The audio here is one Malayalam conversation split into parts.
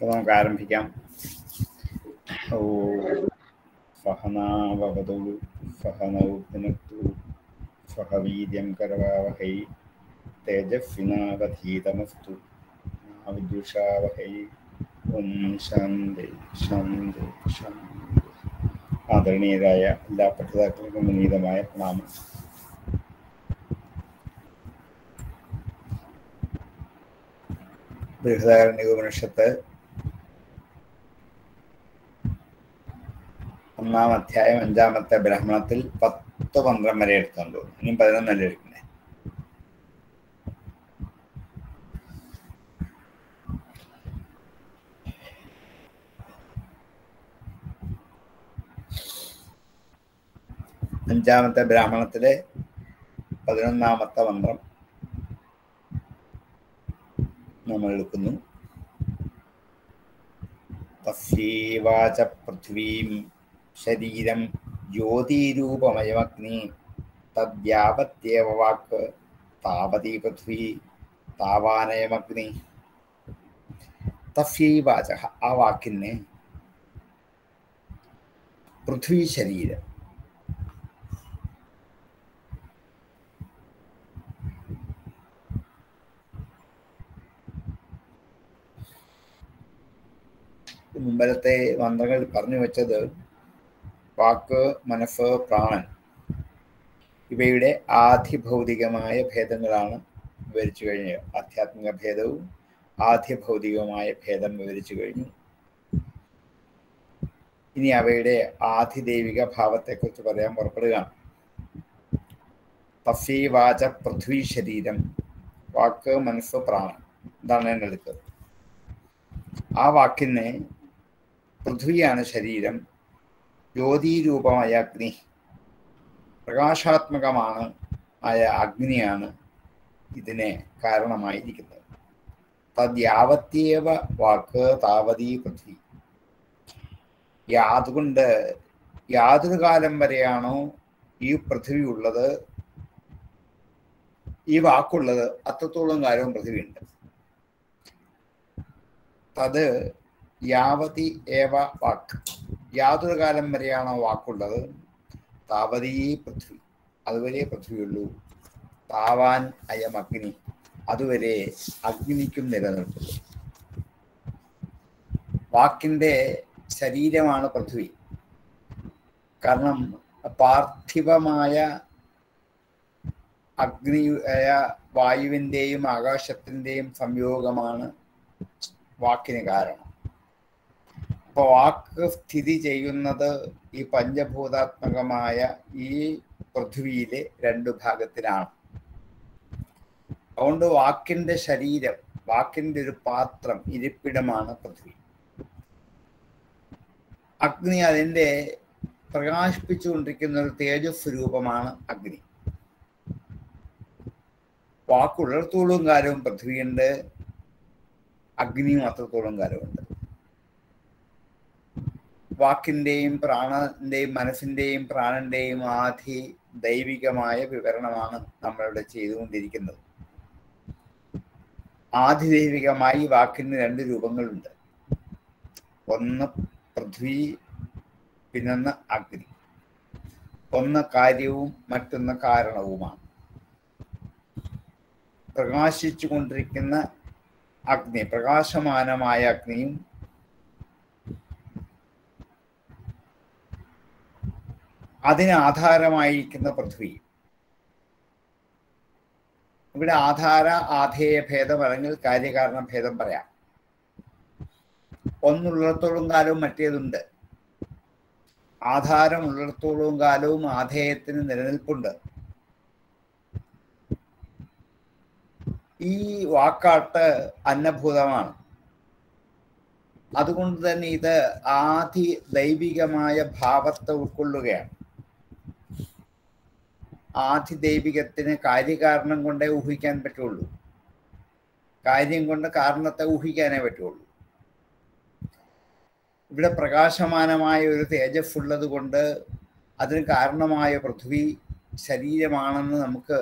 അപ്പോൾ നമുക്ക് ആരംഭിക്കാം ഓ സഹനാവതു സഹനൗ പുനക്തു സഹവീര്യം കരവാവഹൈ തേജസ്വിനാവധീതമസ്തു വിദുഷാവഹൈ ഓം ശാന്തി ശാന്തി ശാന്തി ആദരണീയരായ എല്ലാ പഠിതാക്കൾക്കും വിനീതമായ പ്രണാമം ബൃഹദാരണ്യപനിഷത്ത് ഒന്നാം അധ്യായം അഞ്ചാമത്തെ ബ്രാഹ്മണത്തിൽ പത്ത് പന്ത്രണ്ട് വരെ എടുത്തുകൊണ്ട് ഇനി പതിനൊന്നല്ല എടുക്കണേ അഞ്ചാമത്തെ ബ്രാഹ്മണത്തിലെ പതിനൊന്നാമത്തെ മന്ത്രം നമ്മൾ എടുക്കുന്നു തസ്യേവാച പൃഥ്വീം ശരീരം ജ്യോതിരൂപമയമഗ്നി തദ്യാവത്യേവ വാക്ക് താവതീ പൃഥ്വി താവാനയമഗ്നി തസ്യൈവാച ആ വാക്കിന് പൃഥ്വി ശരീരം മുമ്പലത്തെ മന്ത്രങ്ങൾ പറഞ്ഞു വെച്ചത് വാക്ക് മനസ്സ് പ്രാണൻ ഇവയുടെ ആധിഭൗതികമായ ഭേദങ്ങളാണ് വിവരിച്ചു കഴിഞ്ഞത് ആധ്യാത്മിക ഭേദവും ആധിഭൗതികവുമായ ഭേദം വിവരിച്ചു കഴിഞ്ഞു ഇനി അവയുടെ ആധിദൈവിക ഭാവത്തെക്കുറിച്ച് പറയാൻ പുറപ്പെടുകയാണ് തസ്യവാച പൃഥ്വി ശരീരം വാക്ക് മനസ്സ് പ്രാണൻ ഇതാണ് ഞാൻ എടുത്തത് ആ വാക്കിന് പൃഥ്വിയാണ് ശരീരം ജ്യോതിരൂപമായ അഗ്നി പ്രകാശാത്മകമാണ് ആയ അഗ്നിയാണ് ഇതിന് കാരണമായിരിക്കുന്നത് തദ്യാവത്യേവ വാക്ക് താവതീ പൃഥ്വി അതുകൊണ്ട് യാതൊരു കാലം വരെയാണോ ഈ പൃഥ്വി ഉള്ളത് ഈ വാക്കുള്ളത് അത്രത്തോളം കാലവും പൃഥ്വി ഉണ്ട് തത് യാവതി ഏവ വാക്ക് യാതൊരു കാലം വരെയാണോ വാക്കുള്ളത് താവതീ പൃഥ്വി അതുവരെ പൃഥ്വിയുള്ളൂ താവാൻ അയം അഗ്നി അതുവരെ അഗ്നിക്കും നിലനിൽക്കുന്നു വാക്കിന്റെ ശരീരമാണ് പൃഥ്വി കാരണം പാർത്ഥിവമായ അഗ്നി വായുവിൻ്റെയും ആകാശത്തിൻ്റെയും സംയോഗമാണ് വാക്കിന് കാരണം അപ്പൊ വാക്ക് സ്ഥിതി ചെയ്യുന്നത് ഈ പഞ്ചഭൂതാത്മകമായ ഈ പൃഥ്വിയിലെ രണ്ടു ഭാഗത്തിലാണ് അതുകൊണ്ട് വാക്കിന്റെ ശരീരം വാക്കിന്റെ ഒരു പാത്രം ഇരിപ്പിടമാണ് പൃഥ്വി അഗ്നി അതിൻ്റെ പ്രകാശിപ്പിച്ചുകൊണ്ടിരിക്കുന്ന ഒരു തേജസ്വരൂപമാണ് അഗ്നി വാക്കുള്ളിടത്തോളം കാലവും പൃഥ്വിയുണ്ട് അഗ്നിയും അത്രത്തോളം കാലമുണ്ട് വാക്കിൻ്റെയും പ്രാണന്റെയും മനസ്സിൻ്റെയും പ്രാണന്റെയും ആധി ദൈവികമായ വിവരണമാണ് നമ്മളിവിടെ ചെയ്തുകൊണ്ടിരിക്കുന്നത് ആധിദൈവികമായി വാക്കിന് രണ്ട് രൂപങ്ങളുണ്ട് ഒന്ന് പൃഥ്വി പിന്നൊന്ന് അഗ്നി ഒന്ന് കാര്യവും മറ്റൊന്ന് കാരണവുമാണ് പ്രകാശിച്ചു കൊണ്ടിരിക്കുന്ന അഗ്നി പ്രകാശമാനമായ അഗ്നിയും അതിന് ആധാരമായിരിക്കുന്ന പൃഥ്വി ഇവിടെ ആധാര ആധേയ ഭേദം അല്ലെങ്കിൽ കാര്യകാരണ ഭേദം പറയാം ഒന്നുള്ളിടത്തോളം കാലവും മറ്റേതുണ്ട് ആധാരം ഉള്ളിടത്തോളം കാലവും ആധേയത്തിന് നിലനിൽപ്പുണ്ട് ഈ വാക്കാട്ട് അന്നഭൂതമാണ് അതുകൊണ്ട് തന്നെ ഇത് ആദി ദൈവികമായ ഭാവത്തെ ഉൾക്കൊള്ളുകയാണ് ആദി ദൈവികത്തിന് കാര്യകാരണം കൊണ്ടേ ഊഹിക്കാൻ പറ്റുള്ളൂ കാര്യം കൊണ്ട് കാരണത്തെ ഊഹിക്കാനേ പറ്റുള്ളൂ ഇവിടെ പ്രകാശമാനമായ ഒരു തേജസ് ഉള്ളത് കൊണ്ട് അതിന് കാരണമായ പൃഥ്വി ശരീരമാണെന്ന് നമുക്ക്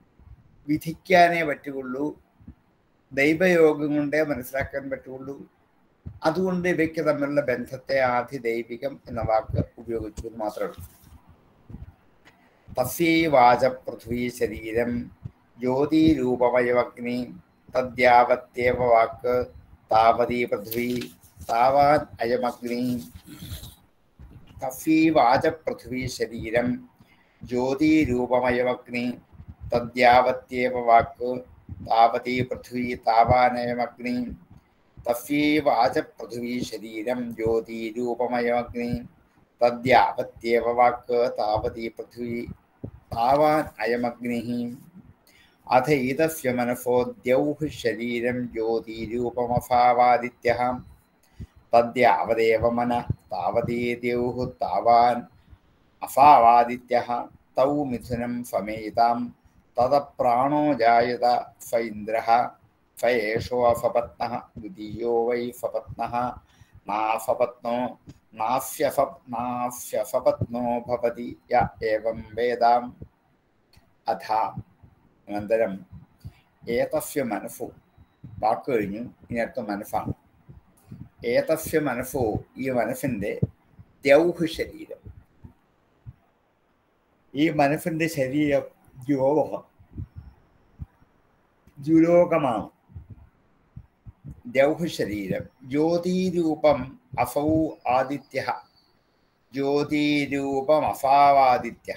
വിധിക്കാനേ പറ്റുള്ളൂ ദൈവയോഗം കൊണ്ടേ മനസ്സിലാക്കാൻ പറ്റുള്ളൂ അതുകൊണ്ട് ഇവയ്ക്ക് തമ്മിലുള്ള ബന്ധത്തെ ആധിദൈവികം എന്ന വാക്ക് ഉപയോഗിച്ചു എന്ന് മാത്രമേ ഉള്ളൂ തസ്യൈ വാച പൃഥ്വീ ശരീരം ജ്യോതിരൂപമയവഗ്നി തദ്യാവത്യേവ വാക്ക് താവതീ പൃഥ്വി താവാൻ അയമഗ്നി തസ്യൈ വാച പൃഥ്വീ ശരീരം ജ്യോതിരൂപമയവഗ്നി തദ്യാവത്യേവ വാക്ക് താവതീ പൃഥ്വി താവാനയമഗ്നി തസ്യൈവ ആചപൃഥിവീ ശരീരം ജ്യോതിരൂപമയമഗ്നി തദ്യാവത്യേവ വാക്ക് താവതീ പൃഥ്വി താവാൻ അയമഗ്നി അഥ ഇതസ്യ മനസോ ദ്യൗഃ ശരീരം ജ്യോതിരൂപമഭാവാദിത്യ തദ്യാവദേവ മന താവതീ ദ്യൗഃ താവാൻ അഭാവാദിത്യ തൗ മിഥുനം സമേതാം തത പ്രാണോ ജായത ഫ ഇന്ദ്രഃ ഫയേഷോ അഫപത്നഃ ദ്വിതീയോ വൈ ഫപത്നഃ നാഫപത്നോ നാഫ്യഫ നാഫ്യഫപത്നോ ഭവതി യ ഏവം വേദാം അഥ അനന്തരം ഏതസ്യ മനസ്സോ വാക്ക് കഴിഞ്ഞു ഇനി അടുത്ത മനസ്സാണ് ഏതസ്യ മനസ്സോ ഈ മനസ്സിൻ്റെ ദ്യൗഹ് ശരീരം ഈ മനസ്സിൻ്റെ ശരീരം ദ്യോഹം ദ്യുലോകമാണ് ദ്യൗഹ ശരീരം ജ്യോതിരൂപം അസൗ ആദിത്യ ജ്യോതിരൂപം അസാവാദിത്യ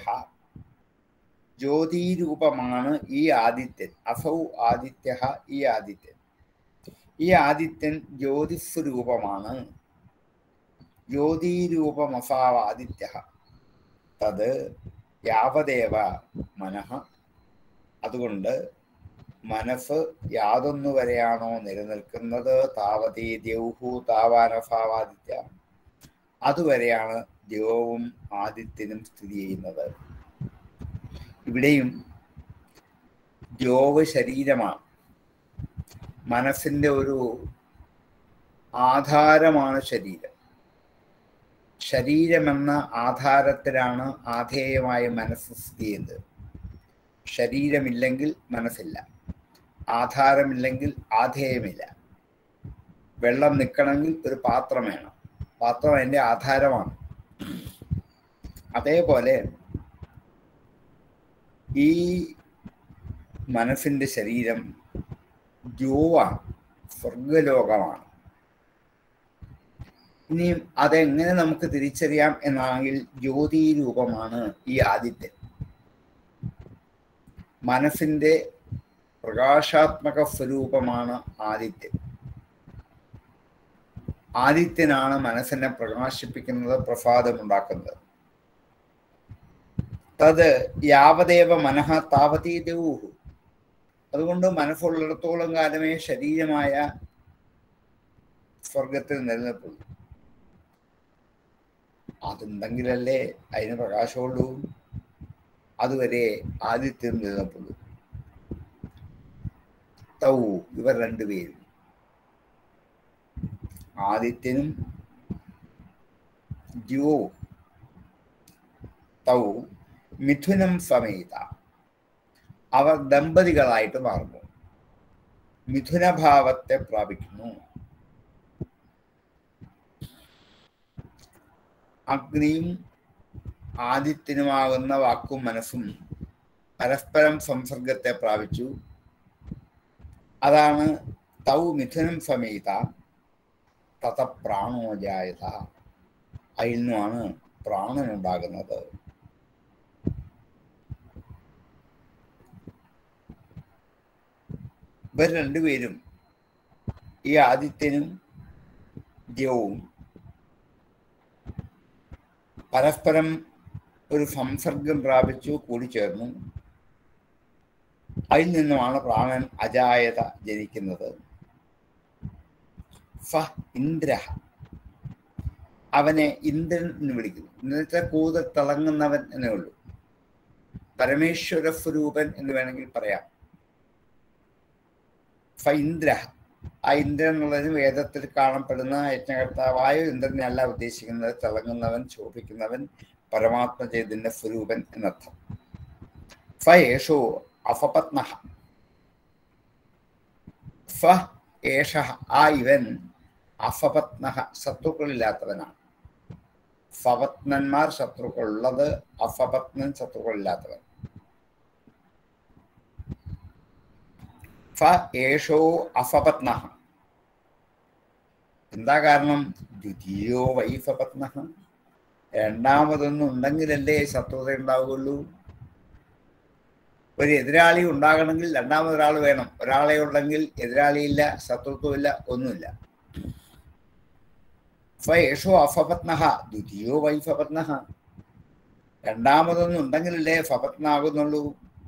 ജ്യോതിരൂപമാണ് ഈ ആദിത്യൻ അസൗ ആദിത്യ ഈ ആദിത്യൻ ഈ ആദിത്യൻ ജ്യോതിസ്വരൂപമാണ് ജ്യോതിരൂപം അസാവാദിത്യ തത് യാവദേവ മനഃ അതുകൊണ്ട് മനസ്സ് യാതൊന്നു വരെയാണോ നിലനിൽക്കുന്നത് താവതീ ദ്യൗഹു താവാനഭാവാദിത്യ അതുവരെയാണ് ദ്യൗവും ആദിത്യനും സ്ഥിതി ചെയ്യുന്നത് ഇവിടെയും ദ്യോവ് ശരീരമാണ് മനസ്സിൻ്റെ ഒരു ആധാരമാണ് ശരീരം ശരീരമെന്ന ആധാരത്തിലാണ് ആധേയമായ മനസ്സ് സ്ഥിതി ചെയ്യുന്നത് ശരീരമില്ലെങ്കിൽ മനസ്സില്ല ആധാരമില്ലെങ്കിൽ ആധേയമില്ല വെള്ളം നിൽക്കണമെങ്കിൽ ഒരു പാത്രം വേണം പാത്രം അതിൻ്റെ ആധാരമാണ് അതേപോലെ ഈ മനസ്സിൻ്റെ ശരീരം ദ്യോവാണ് സ്വർഗലോകമാണ് ഇനിയും അതെങ്ങനെ നമുക്ക് തിരിച്ചറിയാം എന്നാണെങ്കിൽ ജ്യോതി രൂപമാണ് ഈ ആദിത്യൻ മനസ്സിൻ്റെ പ്രകാശാത്മക സ്വരൂപമാണ് ആദിത്യൻ ആദിത്യനാണ് മനസ്സിനെ പ്രകാശിപ്പിക്കുന്നത് പ്രസാദമുണ്ടാക്കുന്നത് തത് യാവദേവ മനഃ താവതീ ദേവൂഹു അതുകൊണ്ട് മനസ്സുള്ളിടത്തോളം കാലമേ ശരീരമായ സ്വർഗത്തിൽ നിലനിൽപ്പുള്ളൂ അതുണ്ടെങ്കിലല്ലേ അതിന് പ്രകാശമുള്ളൂ അതുവരെ ആദിത്യം നിലനിൽപ്പുള്ളൂ തൗ ഇവർ രണ്ടുപേരും ആദിത്യനും ദ്യോ തൗ മിഥുനം സമേത അവർ ദമ്പതികളായിട്ട് മാറുന്നു മിഥുനഭാവത്തെ പ്രാപിക്കുന്നു അഗ്നിയും ആദിത്യനുമാകുന്ന വാക്കും മനസ്സും പരസ്പരം സംസർഗത്തെ പ്രാപിച്ചു അതാണ് തൗ മിഥുനം സമേത തത പ്രാണോജായത അതിൽ നിന്നുമാണ് പ്രാണൻ ഉണ്ടാകുന്നത് ഇവർ രണ്ടുപേരും ഈ ആദിത്യനും ദ്യവും പരസ്പരം ഒരു സംസർഗം പ്രാപിച്ചു കൂടിച്ചേർന്നു അതിൽ നിന്നുമാണ് പ്രാണൻ അജായത ജനിക്കുന്നത് ഫ ഇന്ദ്ര അവനെ ഇന്ദ്രൻ എന്ന് വിളിക്കുന്നു ഇന്നത്തെ കൂതൽ തിളങ്ങുന്നവൻ എന്നേ ഉള്ളൂ പരമേശ്വര സ്വരൂപൻ എന്ന് വേണമെങ്കിൽ പറയാം ഫ ഇന്ദ്ര ആ ഇന്ദ്രൻ എന്നുള്ളതിന് വേദത്തിൽ കാണപ്പെടുന്ന യജ്ഞകർത്താവായ ഇന്ദ്രനെയല്ല ഉദ്ദേശിക്കുന്നത് തിളങ്ങുന്നവൻ ശോഭിക്കുന്നവൻ പരമാത്മ ചൈതന്യ സ്വരൂപൻ എന്നർത്ഥം ഫ യേഷോ അഫപത്ന ഫ ഏഷ ആ ഇവൻ അഫപത്ന ശത്രുക്കളില്ലാത്തവനാണ് ഫപത്നന്മാർ ശത്രുക്കളുള്ളത് അഫപത്നൻ ശത്രുക്കളില്ലാത്തവൻ ഫ ഏഷോ അഫപത്ന എന്താ കാരണം ദ്വിതീയോ വൈഫപത്ന രണ്ടാമതൊന്നും ഉണ്ടെങ്കിലല്ലേ ശത്രുത ഉണ്ടാവുകയുള്ളൂ ഒരു എതിരാളി ഉണ്ടാകണമെങ്കിൽ രണ്ടാമതൊരാൾ വേണം ഒരാളെ ഉണ്ടെങ്കിൽ എതിരാളിയില്ല ശത്രുത്വമില്ല ഒന്നുമില്ല ഫേഷോ അഫപത്ന ദ്വിതീയോ വൈഫപത്ന രണ്ടാമതൊന്നും ഉണ്ടെങ്കിലല്ലേ ഫപത്നാകുന്നുള്ളൂ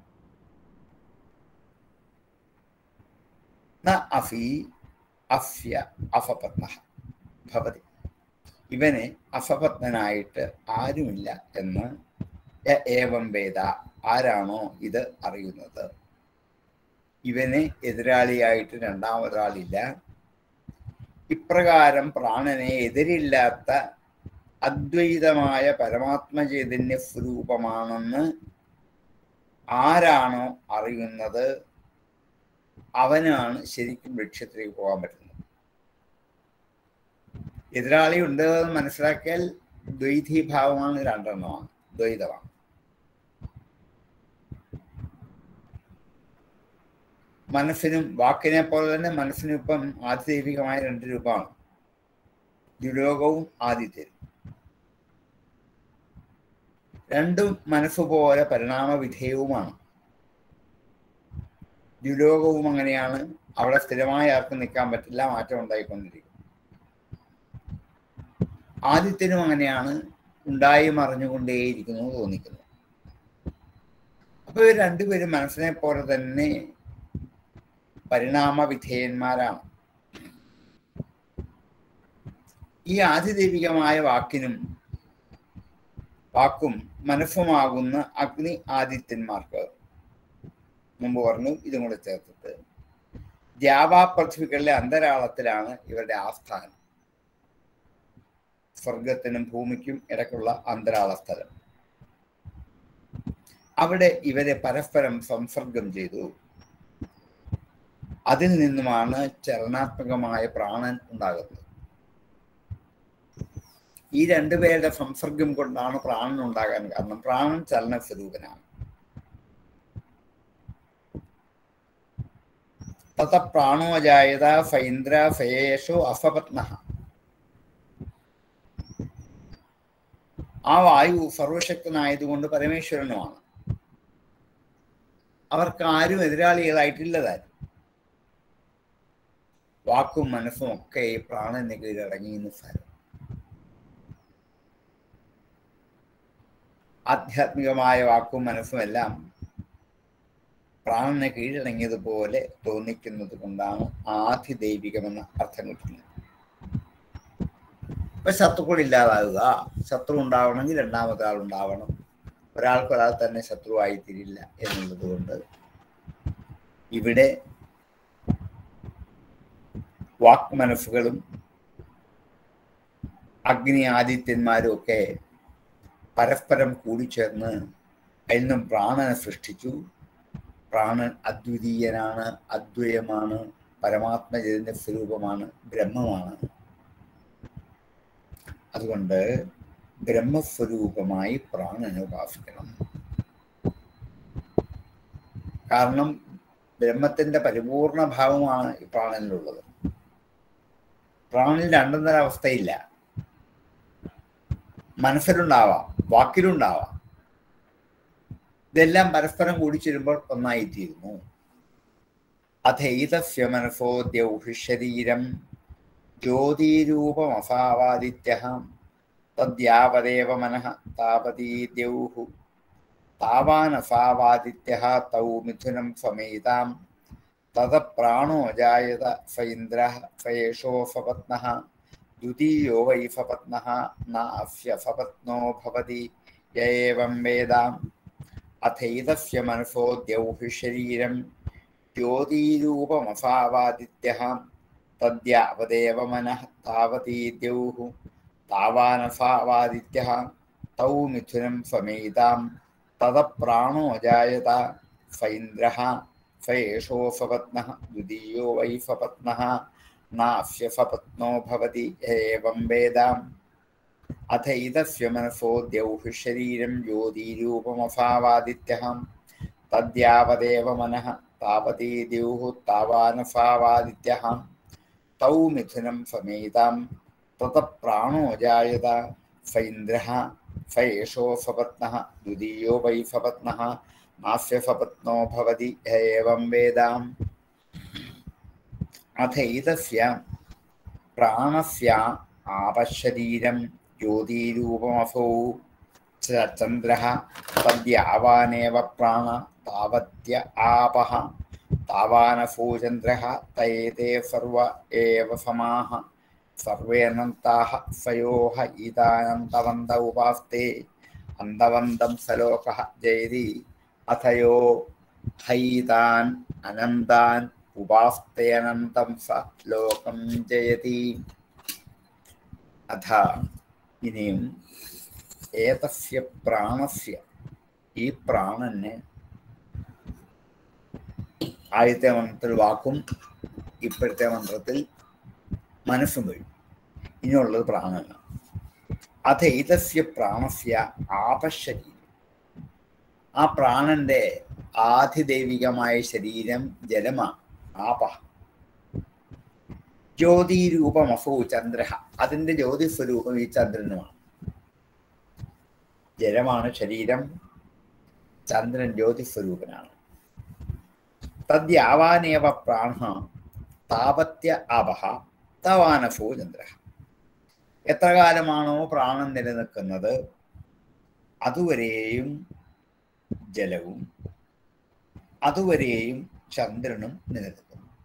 ന അഫി അഫ്യ അഫപത്ന ഭവതി ഇവനെ അഫപത്നായിട്ട് ആരുമില്ല എന്ന് യ ഏവം വേദ ആരാണോ ഇത് അറിയുന്നത് ഇവന് എതിരാളിയായിട്ട് രണ്ടാമതൊരാളില്ല ഇപ്രകാരം പ്രാണനെ എതിരില്ലാത്ത അദ്വൈതമായ പരമാത്മചൈതന്യ സ്വരൂപമാണെന്ന് ആരാണോ അറിയുന്നത് അവനാണ് ശരിക്കും ലക്ഷ്യത്തിലേക്ക് പോകാൻ പറ്റുന്നത് എതിരാളി ഉണ്ട് എന്ന് മനസ്സിലാക്കിയാൽ ദ്വൈതീഭാവമാണ് രണ്ടെണ്ണമാണ് ദ്വൈതമാണ് മനസ്സിനും വാക്കിനെ പോലെ തന്നെ മനസ്സിനും ഇപ്പം ആധിദൈവികമായ രണ്ട് രൂപമാണ് ദുലോകവും ആദിത്യനും രണ്ടും മനസ്സുപോലെ പരിണാമവിധേയവുമാണ് ദുലോകവും അങ്ങനെയാണ് അവിടെ സ്ഥിരമായി ആർക്കും നിൽക്കാൻ പറ്റില്ല മാറ്റം ഉണ്ടായിക്കൊണ്ടിരിക്കും ആദിത്യനും അങ്ങനെയാണ് ഉണ്ടായി മറിഞ്ഞുകൊണ്ടേയിരിക്കുന്നു തോന്നിക്കുന്നു അപ്പൊ ഇവർ രണ്ടുപേരും മനസ്സിനെ പോലെ തന്നെ പരിണാമ വിധേയന്മാരാണ് ഈ ആദിദൈവികമായ വാക്കിനും വാക്കും മനസ്സുമാകുന്ന അഗ്നി ആദിത്യന്മാർക്ക് മുമ്പ് പറഞ്ഞു ഇതും കൂടെ ചേർത്തിട്ട് ദ്യാവാ പൃഥ്വികളിലെ അന്തരാളത്തിലാണ് ഇവരുടെ ആസ്ഥാനം സ്വർഗത്തിനും ഭൂമിക്കും ഇടയ്ക്കുള്ള അന്തരാള സ്ഥലം അവിടെ ഇവരെ പരസ്പരം സംസർഗം ചെയ്തു അതിൽ നിന്നുമാണ് ചലനാത്മകമായ പ്രാണൻ ഉണ്ടാകുന്നത് ഈ രണ്ടുപേരുടെ സംസർഗം കൊണ്ടാണ് പ്രാണൻ ഉണ്ടാകാൻ കാരണം പ്രാണൻ ചലന സ്വരൂപനാണ് തത പ്രാണോജായത ഫൈന്ദ്ര ഫയേഷു അഫപത്ന ആ വായു സർവശക്തനായതുകൊണ്ട് പരമേശ്വരനുമാണ് അവർക്ക് ആരും എതിരാളികളായിട്ടില്ലതാരും വാക്കും മനസ്സും ഒക്കെ ഈ പ്രാണന് കീഴടങ്ങിയെന്ന് സാരം ആധ്യാത്മികമായ വാക്കും മനസ്സും എല്ലാം പ്രാണനെ കീഴടങ്ങിയതുപോലെ തോന്നിക്കുന്നത് കൊണ്ടാണ് ആധിദൈവികമെന്ന അർത്ഥം കിട്ടുന്നത് ഇപ്പൊ ശത്രുക്കൾ ഇല്ലാതാകുക ശത്രു ഉണ്ടാവണമെങ്കിൽ രണ്ടാമത്തെ ആൾ ഉണ്ടാവണം ഒരാൾക്ക് ഒരാൾ തന്നെ ശത്രുവായി തീരില്ല എന്നുള്ളത് കൊണ്ട് ഇവിടെ വാക്ക് മനസ്സുകളും അഗ്നി ആദിത്യന്മാരും ഒക്കെ പരസ്പരം കൂടിച്ചേർന്ന് അതിൽ നിന്നും പ്രാണനെ സൃഷ്ടിച്ചു പ്രാണൻ അദ്വിതീയനാണ് അദ്വയമാണ് പരമാത്മചൈതന്യ സ്വരൂപമാണ് ബ്രഹ്മമാണ് അതുകൊണ്ട് ബ്രഹ്മസ്വരൂപമായി പ്രാണനെ ഉപാസിക്കണം കാരണം ബ്രഹ്മത്തിന്റെ പരിപൂർണ ഭാവമാണ് ഈ പ്രാണനിലുള്ളത് പ്രാണനിൽ രണ്ടെന്നൊരു അവസ്ഥയില്ല മനസ്സിലുണ്ടാവാം വാക്കിലുണ്ടാവാം ഇതെല്ലാം പരസ്പരം കൂടിച്ചേരുമ്പോൾ ഒന്നായിത്തീരുന്നു അഥൈതസ്യ മനസോ ദ്യൗഹിശരീരം ജ്യോതിരൂപമസാവാദിത്യ തദ്യാവദേവ മനഃ താപതീ ദ്യൗഹു താവാനസാവാദിത്യ തൗ മിഥുനം സമേതാം തത പ്രാണോ ജായത ഫൈന്ദ്ര ഫയേഷോഫപത്ന ദ്വിതീയോ വൈ ഫപത്ന നാഫ്യ ഫപത്നോ ഭവതി യേവം വേദാം അഥൈതസ്യ മനസോ ദ്യൗഹി ശരീരം ജ്യോതിരൂപമസാവാദിത്യ തദ്യാവദേവ മനഃ താവതീ ദ്യൗഹു താവാനസാവാദിത്യ തൗ മിഥുനം സമേതാം തത പ്രാണോ ജായത ഫൈന്ദ്ര ഫയേഷോഫപത്ന ദ്വിതീയോ വൈ ഫപത്ന നാഫ്യഫപത്നോ ഭവതി ഏവം വേദാം അഥ ഇതസ്യ മനസോ ദ്യൗഹ് ശരീരം ജ്യോതിരൂപമഭാവാദിത്യ തദ്യാവദേവ മനഃ താവതീ ദ്യൂഹു താവാനഭാവാദിത്യ തൗ മിഥുനം സമേതാം തത പ്രാണോ ജായത ഫൈന്ദ്ര ഫയേഷോ ഫപത്നഃ ദ്വിതീയോ വൈ ഫപത്നഃ നാസ്യ ഫപത്നോ ഭവതി ഏവം വേദാം അഥൈതസ്യ പ്രാണസ്യ ആപശരീരം ജ്യോതിരൂപമസൗ ചന്ദ്ര തദ്യാവാനേവ പ്രാണ താവത്യ ആപഹ താവാനസോ ചന്ദ്ര തയേതേ സർവ ഏവ സമാഹ സർവേനന്താഹ സയോഹ ഇതാനന്തവന്ത ഉപാസ്തേ അന്തവന്തം സലോക ജയതി അഥയോ ഹൈതാൻ അനന്താൻ ഉപാസ്തേനന്തം സ ലോകം ജയതി അഥ ഇനിയും ഏതസ്യ പ്രാണസ്യ ഈ പ്രാണന് ആദ്യത്തെ മന്ത്രത്തിൽ വാക്കും ഇപ്പോഴത്തെ മന്ത്രത്തിൽ മനസ്സും വരും ഇനിയുള്ളത് പ്രാണനാണ് അഥ ഇതസ്യ പ്രാണസ്യ ആപശരീരം ആ പ്രാണന്റെ ആധിദൈവികമായ ശരീരം ജലമാണ് ആപ ജ്യോതിരൂപമസോ ചന്ദ്ര അതിന്റെ ജ്യോതി സ്വരൂപം ഈ ചന്ദ്രനുമാണ് ജലമാണ് ശരീരം ചന്ദ്രൻ ജ്യോതി സ്വരൂപനാണ് തദ്യാവാനേവ പ്രാണ താപത്യ ആപഹ തവാനസോ ചന്ദ്ര എത്ര കാലമാണോ പ്രാണൻ നിലനിൽക്കുന്നത് അതുവരെയും ജലവും അതുവരെയും ചന്ദ്രനും നിലനിൽക്കുന്നു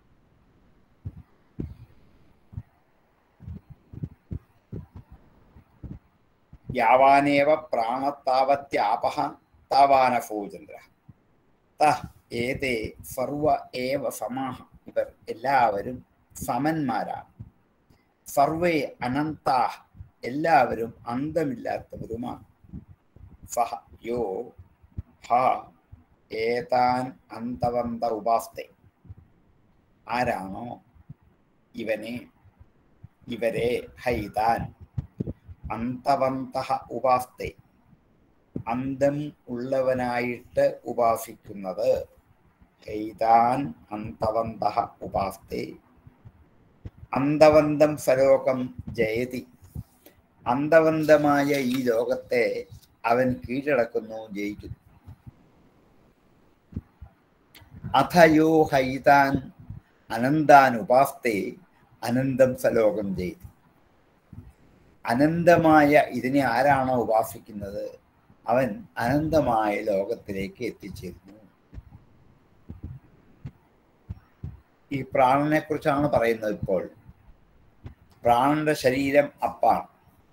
യാവാനേവ പ്രാണത്താവത്യാപഹ താവാനഫോ ചന്ദ്ര ത ഏതേ സർവ ഏവ സമാഹ ഇവർ എല്ലാവരും സമന്മാരാണ് സർവേ അനന്താഹ എല്ലാവരും അന്തമില്ലാത്തവരുമാണ് സഹ യോ ഹ ഏതാൻ അന്തവന്ത ഉപാസ്തെ ആരാണോ ഇവനെ ഇവരെ ഹൈതാൻ അന്തവന്ത ഉപാസ്തെ അന്തം ഉള്ളവനായിട്ട് ഉപാസിക്കുന്നത് ഹൈതാൻ അന്തവന്ത ഉപാസ്തെ അന്തവന്തം സലോകം ജയതി അന്തവന്തമായ ഈ ലോകത്തെ അവൻ കീഴടക്കുന്നു ജയിക്കുന്നു അഥയോ ഹൈതാൻ അനന്താൻ ഉപാസ്തെ അനന്തം സലോകം ചെയ്തു അനന്തമായ ഇതിനെ ആരാണോ ഉപാസിക്കുന്നത് അവൻ അനന്തമായ ലോകത്തിലേക്ക് എത്തിച്ചേരുന്നു ഈ പ്രാണനെ കുറിച്ചാണ് പറയുന്നത് ഇപ്പോൾ പ്രാണന്റെ ശരീരം അപ്പാണ്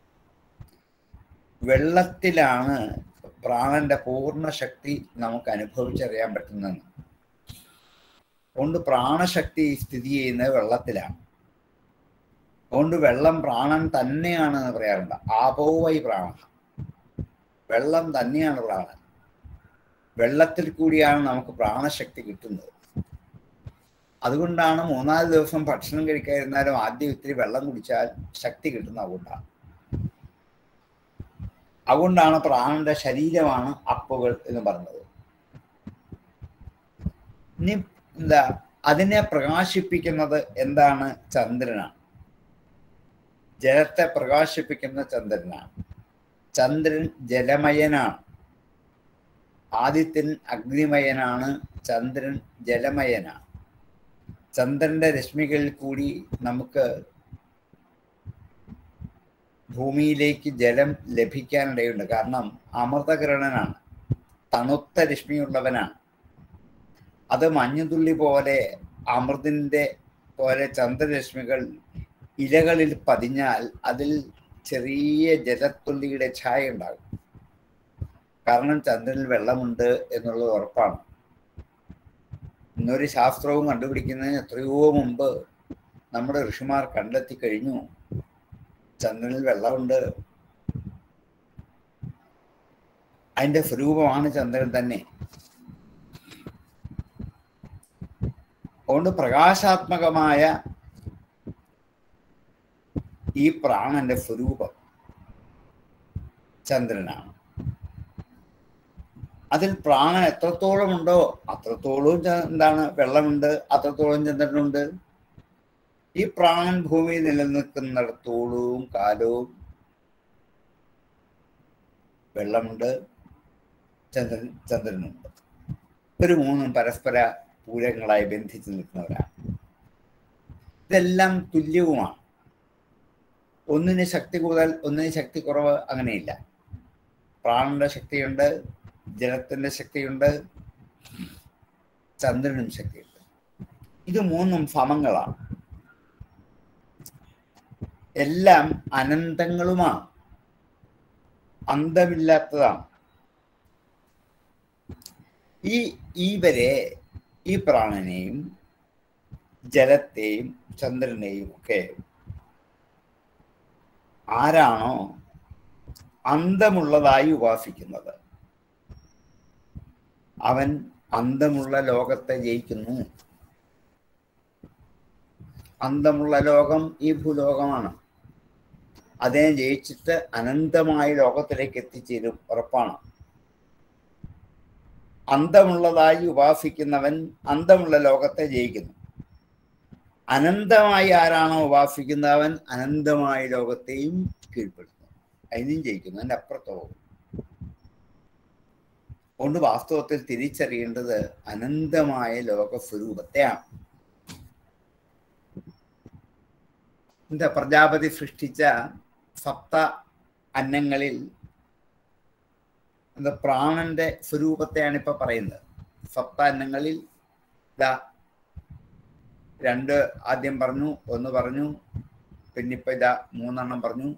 വെള്ളത്തിലാണ് പ്രാണന്റെ പൂർണ്ണ ശക്തി നമുക്ക് അനുഭവിച്ചറിയാൻ പറ്റുന്നത് അതുകൊണ്ട് പ്രാണശക്തി സ്ഥിതി ചെയ്യുന്നത് വെള്ളത്തിലാണ് അതുകൊണ്ട് വെള്ളം പ്രാണൻ തന്നെയാണ് എന്ന് പറയാറുണ്ട് ആപോവൈ പ്രാണ വെള്ളം തന്നെയാണ് പ്രാണൻ വെള്ളത്തിൽ കൂടിയാണ് നമുക്ക് പ്രാണശക്തി കിട്ടുന്നത് അതുകൊണ്ടാണ് മൂന്നാല് ദിവസം ഭക്ഷണം കഴിക്കാതിരുന്നാലും ആദ്യം ഇത്തിരി വെള്ളം കുടിച്ചാൽ ശക്തി കിട്ടുന്ന അതുകൊണ്ടാണ് അതുകൊണ്ടാണ് പ്രാണന്റെ ശരീരമാണ് അപ്പുകൾ എന്ന് പറഞ്ഞത് ഇനി എന്താ അതിനെ പ്രകാശിപ്പിക്കുന്നത് എന്താണ് ചന്ദ്രനാണ് ജലത്തെ പ്രകാശിപ്പിക്കുന്ന ചന്ദ്രനാണ് ചന്ദ്രൻ ജലമയനാണ് ആദിത്യൻ അഗ്നിമയനാണ് ചന്ദ്രൻ ജലമയനാണ് ചന്ദ്രന്റെ രശ്മികളിൽ കൂടി നമുക്ക് ഭൂമിയിലേക്ക് ജലം ലഭിക്കാനിടയുണ്ട് കാരണം അമൃതകിരണനാണ് തണുത്ത രശ്മിയുള്ളവനാണ് അത് മഞ്ഞുതുള്ളി പോലെ അമൃതിൻ്റെ പോലെ ചന്ദ്രരശ്മികൾ ഇലകളിൽ പതിഞ്ഞാൽ അതിൽ ചെറിയ ജലത്തുള്ളിയുടെ ഛായ ഉണ്ടാകും കാരണം ചന്ദ്രനിൽ വെള്ളമുണ്ട് എന്നുള്ളത് ഉറപ്പാണ് ഇന്നൊരു ശാസ്ത്രവും കണ്ടുപിടിക്കുന്നതിന് എത്രയോ മുമ്പ് നമ്മുടെ ഋഷിമാർ കണ്ടെത്തി കഴിഞ്ഞു ചന്ദ്രനിൽ വെള്ളമുണ്ട് അതിന്റെ സ്വരൂപമാണ് ചന്ദ്രൻ തന്നെ അതുകൊണ്ട് പ്രകാശാത്മകമായ ഈ പ്രാണന്റെ സ്വരൂപം ചന്ദ്രനാണ് അതിൽ പ്രാണൻ എത്രത്തോളം ഉണ്ടോ അത്രത്തോളം ച- എന്താണ് വെള്ളമുണ്ട് അത്രത്തോളം ചന്ദ്രനുണ്ട് ഈ പ്രാണൻ ഭൂമിയിൽ നിലനിൽക്കുന്നിടത്തോളവും കാലവും വെള്ളമുണ്ട് ചന്ദ്രൻ ചന്ദ്രനുണ്ട് ഒരു മൂന്നും പരസ്പര പൂരങ്ങളായി ബന്ധിച്ചു നിൽക്കുന്നവരാണ് ഇതെല്ലാം തുല്യവുമാണ് ഒന്നിന് ശക്തി കൂടുതൽ ഒന്നിന് ശക്തി കുറവ് അങ്ങനെയില്ല പ്രാണന്റെ ശക്തിയുണ്ട് ജലത്തിന്റെ ശക്തിയുണ്ട് ചന്ദ്രനും ശക്തിയുണ്ട് ഇത് മൂന്നും സമങ്ങളാണ് എല്ലാം അനന്തങ്ങളുമാണ് അന്തമില്ലാത്തതാണ് ഈ ഇവരെ ഈ പ്രാണനെയും ജലത്തെയും ചന്ദ്രനെയും ഒക്കെ ആരാണോ അന്തമുള്ളതായി ഉപാസിക്കുന്നത് അവൻ അന്തമുള്ള ലോകത്തെ ജയിക്കുന്നു അന്തമുള്ള ലോകം ഈ ഭൂലോകമാണ് അതിനെ ജയിച്ചിട്ട് അനന്തമായ ലോകത്തിലേക്ക് എത്തിച്ചേരും ഉറപ്പാണ് അന്തമുള്ളതായി ഉപാസിക്കുന്നവൻ അന്തമുള്ള ലോകത്തെ ജയിക്കുന്നു അനന്തമായി ആരാണോ ഉപാസിക്കുന്നവൻ അനന്തമായ ലോകത്തെയും കീഴ്പ്പെടുത്തുന്നു അതിനും ജയിക്കുന്നു അതിൻ്റെ അപ്പുറത്ത് പോകും കൊണ്ട് വാസ്തവത്തിൽ തിരിച്ചറിയേണ്ടത് അനന്തമായ ലോകസ്വരൂപത്തെയാണ് എന്താ പ്രജാപതി സൃഷ്ടിച്ച സപ്ത അന്നങ്ങളിൽ എന്താ പ്രാണന്റെ സ്വരൂപത്തെയാണ് ഇപ്പൊ പറയുന്നത് സപ്ത അന്നങ്ങളിൽ ഇതാ രണ്ട് ആദ്യം പറഞ്ഞു ഒന്ന് പറഞ്ഞു പിന്നിപ്പോ ഇതാ മൂന്നെണ്ണം പറഞ്ഞു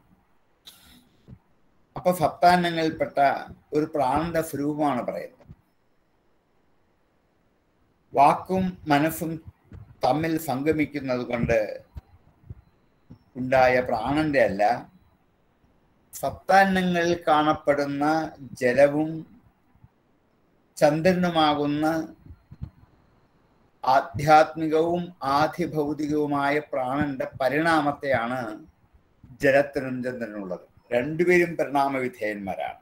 അപ്പൊ സപ്താന്നങ്ങളിൽപ്പെട്ട ഒരു പ്രാണന്റെ സ്വരൂപമാണ് പറയുന്നത് വാക്കും മനസ്സും തമ്മിൽ സംഗമിക്കുന്നത് കൊണ്ട് ഉണ്ടായ പ്രാണന്റെ അല്ല സപ്താന്നങ്ങളിൽ കാണപ്പെടുന്ന ജലവും ചന്ദ്രനുമാകുന്ന ആധ്യാത്മികവും ആധിഭൗതികവുമായ പ്രാണന്റെ പരിണാമത്തെയാണ് ജലത്തിനും ചന്ദ്രനുള്ളത് രണ്ടുപേരും പരിണാമ വിധേയന്മാരാണ്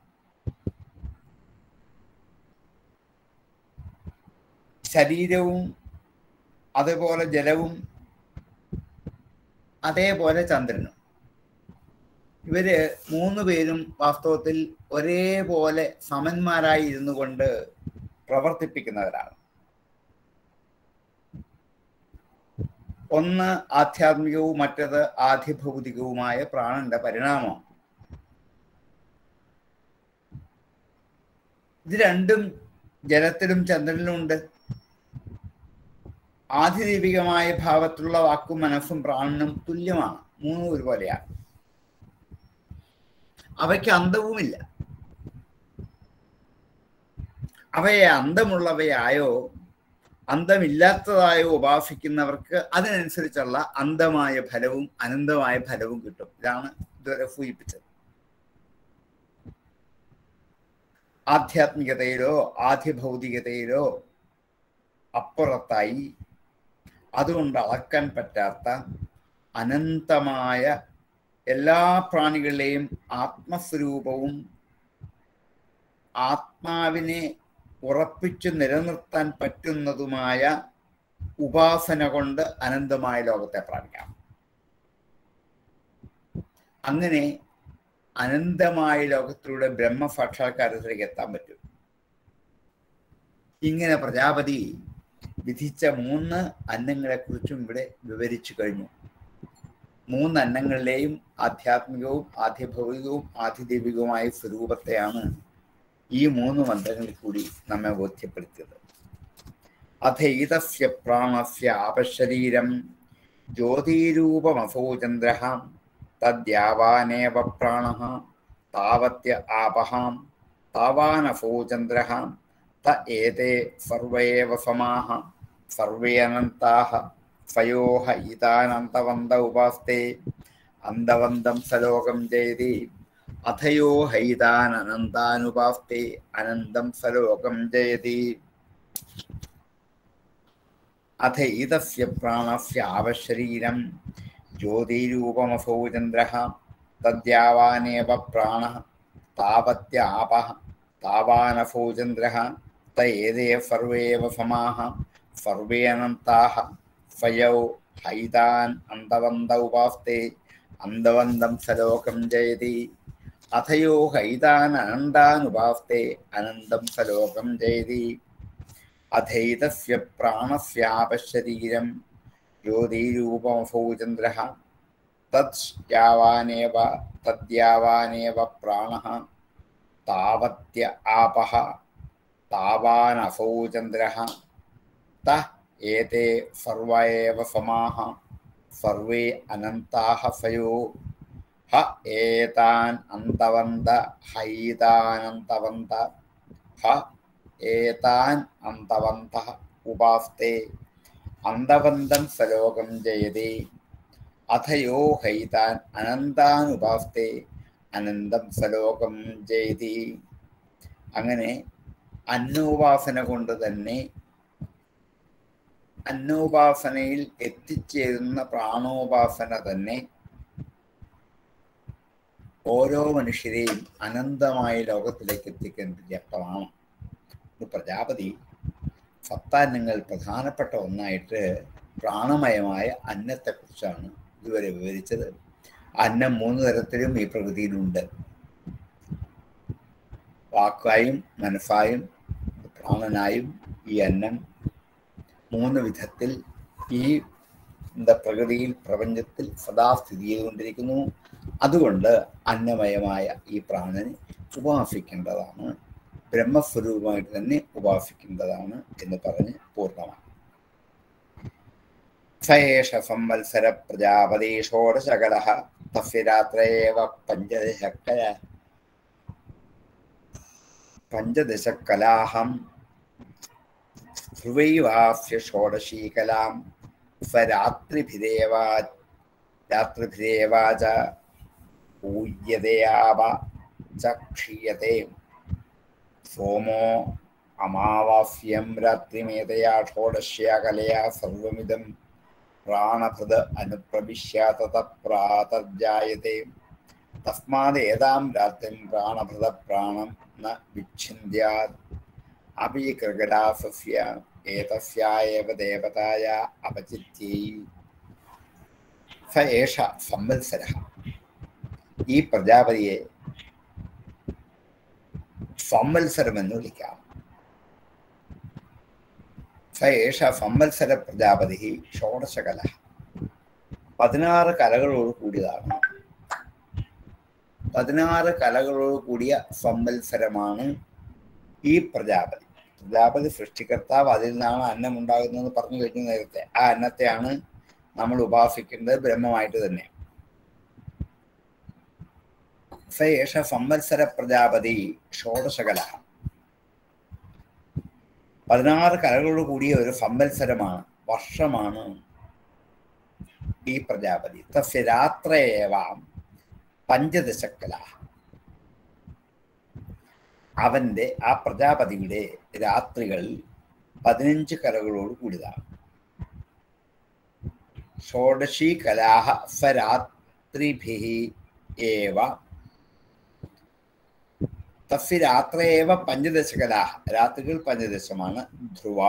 ശരീരവും അതേപോലെ ജലവും അതേപോലെ ചന്ദ്രനും ഇവര് മൂന്ന് പേരും വാസ്തവത്തിൽ ഒരേപോലെ സമന്മാരായി ഇരുന്നു കൊണ്ട് പ്രവർത്തിപ്പിക്കുന്നവരാണ് ഒന്ന് ആധ്യാത്മികവും മറ്റത് ആധിഭൗതികവുമായ പ്രാണന്റെ പരിണാമം ഇത് രണ്ടും ജലത്തിലും ചന്ദ്രനിലും ഉണ്ട് ആധിദൈവികമായ ഭാവത്തിലുള്ള വാക്കും മനസ്സും പ്രാണനും തുല്യമാണ് മൂന്നും ഒരുപോലെയാണ് അവയ്ക്ക് അന്തവുമില്ല അവയെ അന്തമുള്ളവയായോ അന്തമില്ലാത്തതായോ ഉപാസിക്കുന്നവർക്ക് അതിനനുസരിച്ചുള്ള അന്തമായ ഫലവും അനന്തമായ ഫലവും കിട്ടും ഇതാണ് ഇതുവരെ സൂചിപ്പിച്ചത് ആധ്യാത്മികതയിലോ ആധിഭൗതികതയിലോ അപ്പുറത്തായി അതുകൊണ്ട് അളക്കാൻ പറ്റാത്ത അനന്തമായ എല്ലാ പ്രാണികളുടെയും ആത്മസ്വരൂപവും ആത്മാവിനെ ഉറപ്പിച്ചു നിലനിർത്താൻ പറ്റുന്നതുമായ ഉപാസന കൊണ്ട് അനന്തമായ ലോകത്തെ പ്രാപിക്കാം അങ്ങനെ അനന്തമായ ലോകത്തിലൂടെ ബ്രഹ്മസാക്ഷാത്കാരത്തിലേക്ക് എത്താൻ പറ്റും ഇങ്ങനെ പ്രജാപതി വിധിച്ച മൂന്ന് അന്നങ്ങളെക്കുറിച്ചും ഇവിടെ വിവരിച്ചു കഴിഞ്ഞു മൂന്ന് അന്നങ്ങളിലെയും ആധ്യാത്മികവും ആധിഭൗതികവും ആധിദൈവികവുമായ സ്വരൂപത്തെയാണ് ഈ മൂന്ന് മന്ത്രങ്ങളിൽ കൂടി നമ്മെ ബോധ്യപ്പെടുത്തിയത് അഥൈതസ്യ പ്രാണസ്യ ആപശരീരം ജ്യോതിരൂപമസോ ചന്ദ്ര തദ്യാവാനേവ പ്രാണ താവത്യ ആപഹാം താവാനസോ ചന്ദ്ര ത ഏതേ സർവേവ സമാഹ സർവേ അനന്താഹ സ്വയോഹ ഇതാനന്തവന്ത ഉപാസ്തേ അന്തവന്തം സലോകം ജയതി അഥയോ ഹൈതാൻ അനന്താനുപാസ്തേ അനന്തം സലോകം ജയതി അഥ ഇതസ്യ പ്രാണസ്യ ആവശരീരം ജ്യോതിരൂപമസോ ചന്ദ്ര തദ്യാവാനേവ പ്രാണ താവത്യ ആപ താവാനസോ ചന്ദ്ര തേതേ സർവേവ സമാഹ സർവേ അനന്താഹ ഫയൗ ഹൈതാൻ അന്തവന്ത ഉപാസ്തേ അന്തവന്തം സലോകം ജയതി അഥയോ ഹൈതാൻ അനന്താനുപാസ്തേ അനന്തം സലോകം ജയതി അഥൈതസ്യ പ്രാണസ്യാപശരീരം ജ്യോതിരൂപമസോ ചന്ദ്ര തദ്യാവാനേവ തദ്യാവാനേവ പ്രാണ താവത്യ ആപഹ താവാനസോ ചന്ദ്ര ത ഏതേ സർവ ഏവ സമാഹ സർവേ അനന്താഹ സയോ ഹ ഏതാൻ അന്തവന്ത ഹൈതാനന്തവന്ത ഹ ഏതാൻ അന്തവന്ത ഉപാസ്തേ അന്തവന്തം സലോകം ജയതേ അഥയോ ഹൈതാൻ അനന്താനുപാസ്തേ അനന്തം സലോകം ജയതി അങ്ങനെ അന്നോപാസന കൊണ്ട് തന്നെ അന്നോപാസനയിൽ എത്തിച്ചേരുന്ന പ്രാണോപാസന തന്നെ ഓരോ മനുഷ്യരെയും അനന്തമായ ലോകത്തിലേക്ക് എത്തിക്കുന്നത് വ്യക്തമാണ് ഇത് പ്രജാപതി സപ്താന്നങ്ങൾ പ്രധാനപ്പെട്ട ഒന്നായിട്ട് പ്രാണമയമായ അന്നത്തെക്കുറിച്ചാണ് ഇതുവരെ വിവരിച്ചത് അന്നം മൂന്ന് തരത്തിലും ഈ പ്രകൃതിയിലുണ്ട് വാക്കായും മനസ്സായും പ്രാണനായും ഈ അന്നം മൂന്ന് വിധത്തിൽ ഈ എന്താ പ്രകൃതിയിൽ പ്രപഞ്ചത്തിൽ സദാ സ്ഥിതി ചെയ്തുകൊണ്ടിരിക്കുന്നു അതുകൊണ്ട് അന്നമയമായ ഈ പ്രാണനെ ഉപാസിക്കേണ്ടതാണ് ബ്രഹ്മസ്വരൂപമായിട്ട് തന്നെ ഉപാസിക്കേണ്ടതാണ് എന്ന് പറഞ്ഞ് പൂർണ്ണമാണ് സയേഷ സംവത്സര പ്രജാപതി ഷോഡശകല തസ്യ രാത്രയേവ പഞ്ചദശക്കല പഞ്ചദശകലാഹം ധ്രുവൈവാസ്യ ഷോഡശീകലാം സ്വരാത്രിഭിരേവാ രാത്രിഭിരേവാച പൂജ്യതയാവ ച ക്ഷീയത്തെ സോമോ അമാവാസ്യം രാത്രിമേതയാ ഷോഡശ്യാ കലയാ സർവമിതം പ്രാണഭൃത് അനുപ്രവിശ്യ തത പ്രാതർജായത്തെ തസ്മാദേതാം രാത്രിം പ്രാണഭൃത പ്രാണം ന വിച്ഛിന്യാത് അപി കൃകടാസസ്യ ഏതസ്യായേവ ദേവതായ അപചിത്യൈ സ ഏഷ സംവത്സര ഈ പ്രജാപതിയെ സംവത്സരമെന്ന് വിളിക്കാം സ ഏഷ സംവത്സര പ്രജാപതി ഷോഡശകല പതിനാറ് കലകളോട് കൂടിയതാണ് പതിനാറ് കലകളോട് കൂടിയ സംവത്സരമാണ് ഈ പ്രജാപതി പ്രജാപതി സൃഷ്ടികർത്താവ് അതിൽ നിന്നാണ് അന്നം ഉണ്ടാകുന്നതെന്ന് പറഞ്ഞു കഴിഞ്ഞു നേരത്തെ ആ അന്നത്തെയാണ് നമ്മൾ ഉപാസിക്കേണ്ടത് ബ്രഹ്മമായിട്ട് തന്നെ സയേഷ സംവത്സര പ്രജാപതി ഷോഡശകല പതിനാറ് കലകളോട് കൂടിയ ഒരു സംവത്സരമാണ് വർഷമാണ് ഈ പ്രജാപതി തസ്യ രാത്രയേവാം പഞ്ചദശക്കല അവന്റെ ആ പ്രജാപതിയുടെ രാത്രികൾ പതിനഞ്ച് കലകളോട് കൂടിയതാണ് ഷോഡശി കലാഹ സ്വരാത്രിഭി ഏവ തസ്യ രാത്രയേവ പഞ്ചദശകലാഹ രാത്രികൾ പഞ്ചദശമാണ് ധ്രുവ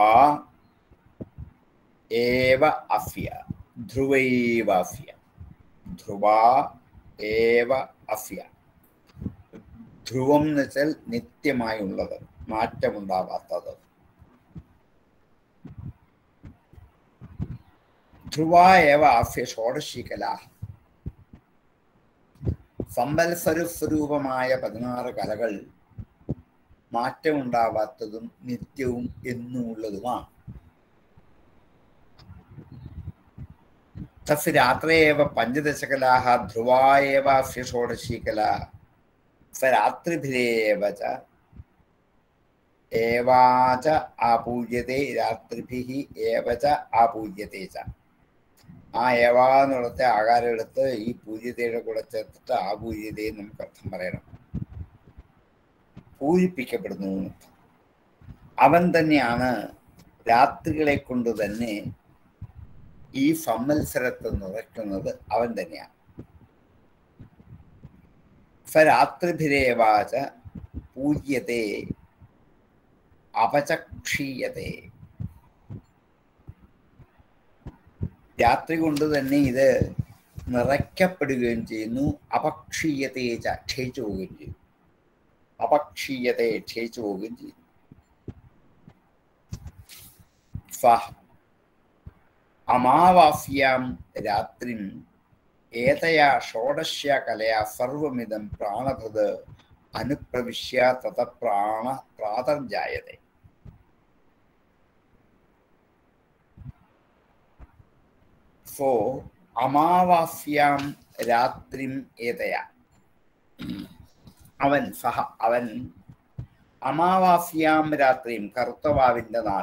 ഏവ അഫ്യ ധ്രുവൈവാഫ്യ ധ്രുവ ഏവ അഫ്യ ധ്രുവം എന്ന് വെച്ചാൽ നിത്യമായുള്ളത് മാറ്റമുണ്ടാവാത്തത് ധ്രുവ ഏവ ആഫ്യ ഷോഡശികല സംവത്സര സ്വരൂപമായ പതിനാറ് കലകൾ മാറ്റമുണ്ടാവാത്തതും നിത്യവും എന്നുമുള്ളതുമാണ് തസ് രാത്രയേവ പഞ്ചദശകലാഹ ധ്രുവായേവാഫ്യ ഷോഡശീകല സ രാത്രിഭിരേവ ച ഏവാച ആപൂജ്യത്തെ രാത്രിഭിः ഏവ ച ആപൂജ്യത്തെ ച ആ ഏവാ എന്നുള്ളത്തെ ആകാരം എടുത്ത് ഈ പൂജ്യതയുടെ കൂടെ ചേർത്തിട്ട് ആ പൂജ്യതയെ നമുക്ക് അർത്ഥം പറയണം പൂജിപ്പിക്കപ്പെടുന്നു എന്നർത്ഥം. അവൻ തന്നെയാണ് രാത്രികളെ കൊണ്ട് തന്നെ ഈ സംവത്സരത്തെ നിറയ്ക്കുന്നത് അവൻ തന്നെയാണ് ഫരാത്രിഭിരേവാച പൂജ്യത്തെ അപചക്ഷീയത്തെ രാത്രി കൊണ്ട് തന്നെ ഇത് നിറയ്ക്കപ്പെടുകയും ചെയ്യുന്നു അപക്ഷീയതയെ ക്ഷയിച്ചു പോവുകയും ചെയ്യുന്നു അപക്ഷീയതയെ ക്ഷയിച്ചു പോവുകയും ചെയ്യുന്നു ഫഹ് അമാവാസ്യാം രാത്രിം ഏതയാ ഷോഡശ്യ കലയാ സർവമിതം പ്രാണഭൃത് അനുപ്രവിശ്യ തത പ്രാണ പ്രാതർജായതേ സോ അമാവാസ്യാം രാത്രിം ഏതയ അവൻ സഹ അവൻ അമാവാസ്യാം രാത്രിയും കറുത്തവാവിൻ്റെ നാൾ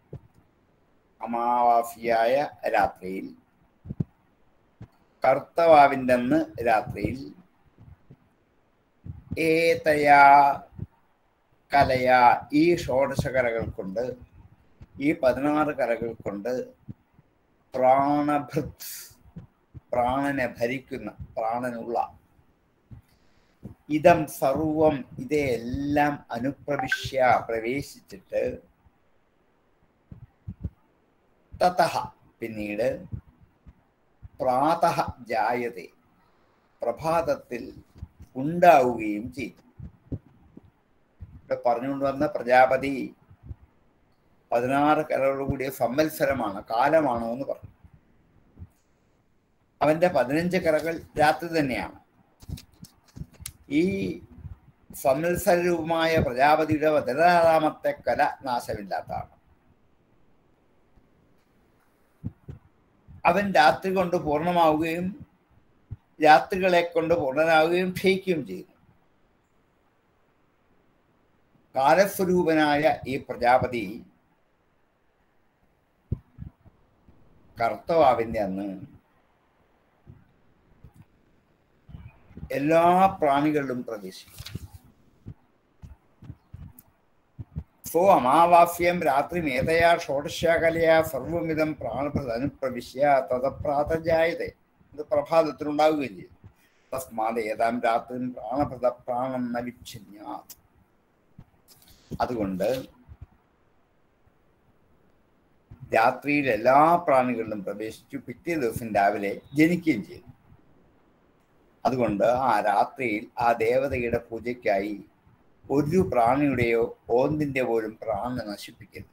അമാവാസിയായ രാത്രിയിൽ കർത്തവാവിൻ്റെ അന്ന് രാത്രിയിൽ ഏതയാ കലയാ ഈ ഷോഡശ കലകൾ കൊണ്ട് ഈ പതിനാറ് കലകൾ കൊണ്ട് പ്രാണഭൃത് പ്രാണനെ ഭരിക്കുന്ന പ്രാണനുള്ള ഇതം സർവം ഇതെല്ലാം അനുപ്രവിശ്യ പ്രവേശിച്ചിട്ട് തതഹ പിന്നീട് പ്രാതഃ ജായതേ പ്രഭാതത്തിൽ ഉണ്ടാവുകയും ചെയ്തു ഇവിടെ പറഞ്ഞുകൊണ്ട് വന്ന പ്രജാപതി പതിനാറ് കലകളോടുകൂടിയ സംവത്സരമാണ് കാലമാണോ എന്ന് പറഞ്ഞു അവന്റെ പതിനഞ്ച് കലകൾ രാത്രി തന്നെയാണ് ഈ സംവത്സരൂപമായ പ്രജാപതിയുടെ പതിനാറാമത്തെ കല നാശമില്ലാത്തതാണ് അവൻ രാത്രി കൊണ്ട് പൂർണ്ണമാവുകയും രാത്രികളെ കൊണ്ട് പൂർണ്ണനാവുകയും ക്ഷയിക്കുകയും ചെയ്യുന്നു കാലസ്വരൂപനായ ഈ പ്രജാപതി കർത്തവാവിൻ്റെ അന്ന് എല്ലാ പ്രാണികളിലും പ്രവേശിക്കും സോ അമാവാസ്യം രാത്രി മേധയാ ഷോഡശാകലയാ സർവമിതം പ്രാണപ്രതനുപ്രവിശ്യ തതപ്രാതജായത ഇത് പ്രഭാതത്തിലുണ്ടാവുകയും ചെയ്തു തസ്മാത് ഏതാം രാത്രി പ്രാണപ്രത പ്രാണം നവിച്ഛിന്യ അതുകൊണ്ട് രാത്രിയിൽ എല്ലാ പ്രാണികളിലും പ്രവേശിച്ചു പിറ്റേ ദിവസം രാവിലെ ജനിക്കുകയും ചെയ്തു അതുകൊണ്ട് ആ രാത്രിയിൽ ആ ദേവതയുടെ പൂജയ്ക്കായി ഒരു പ്രാണിയുടെയോ ഓന്തിന്റെ പോലും പ്രാണനെ നശിപ്പിക്കരുത്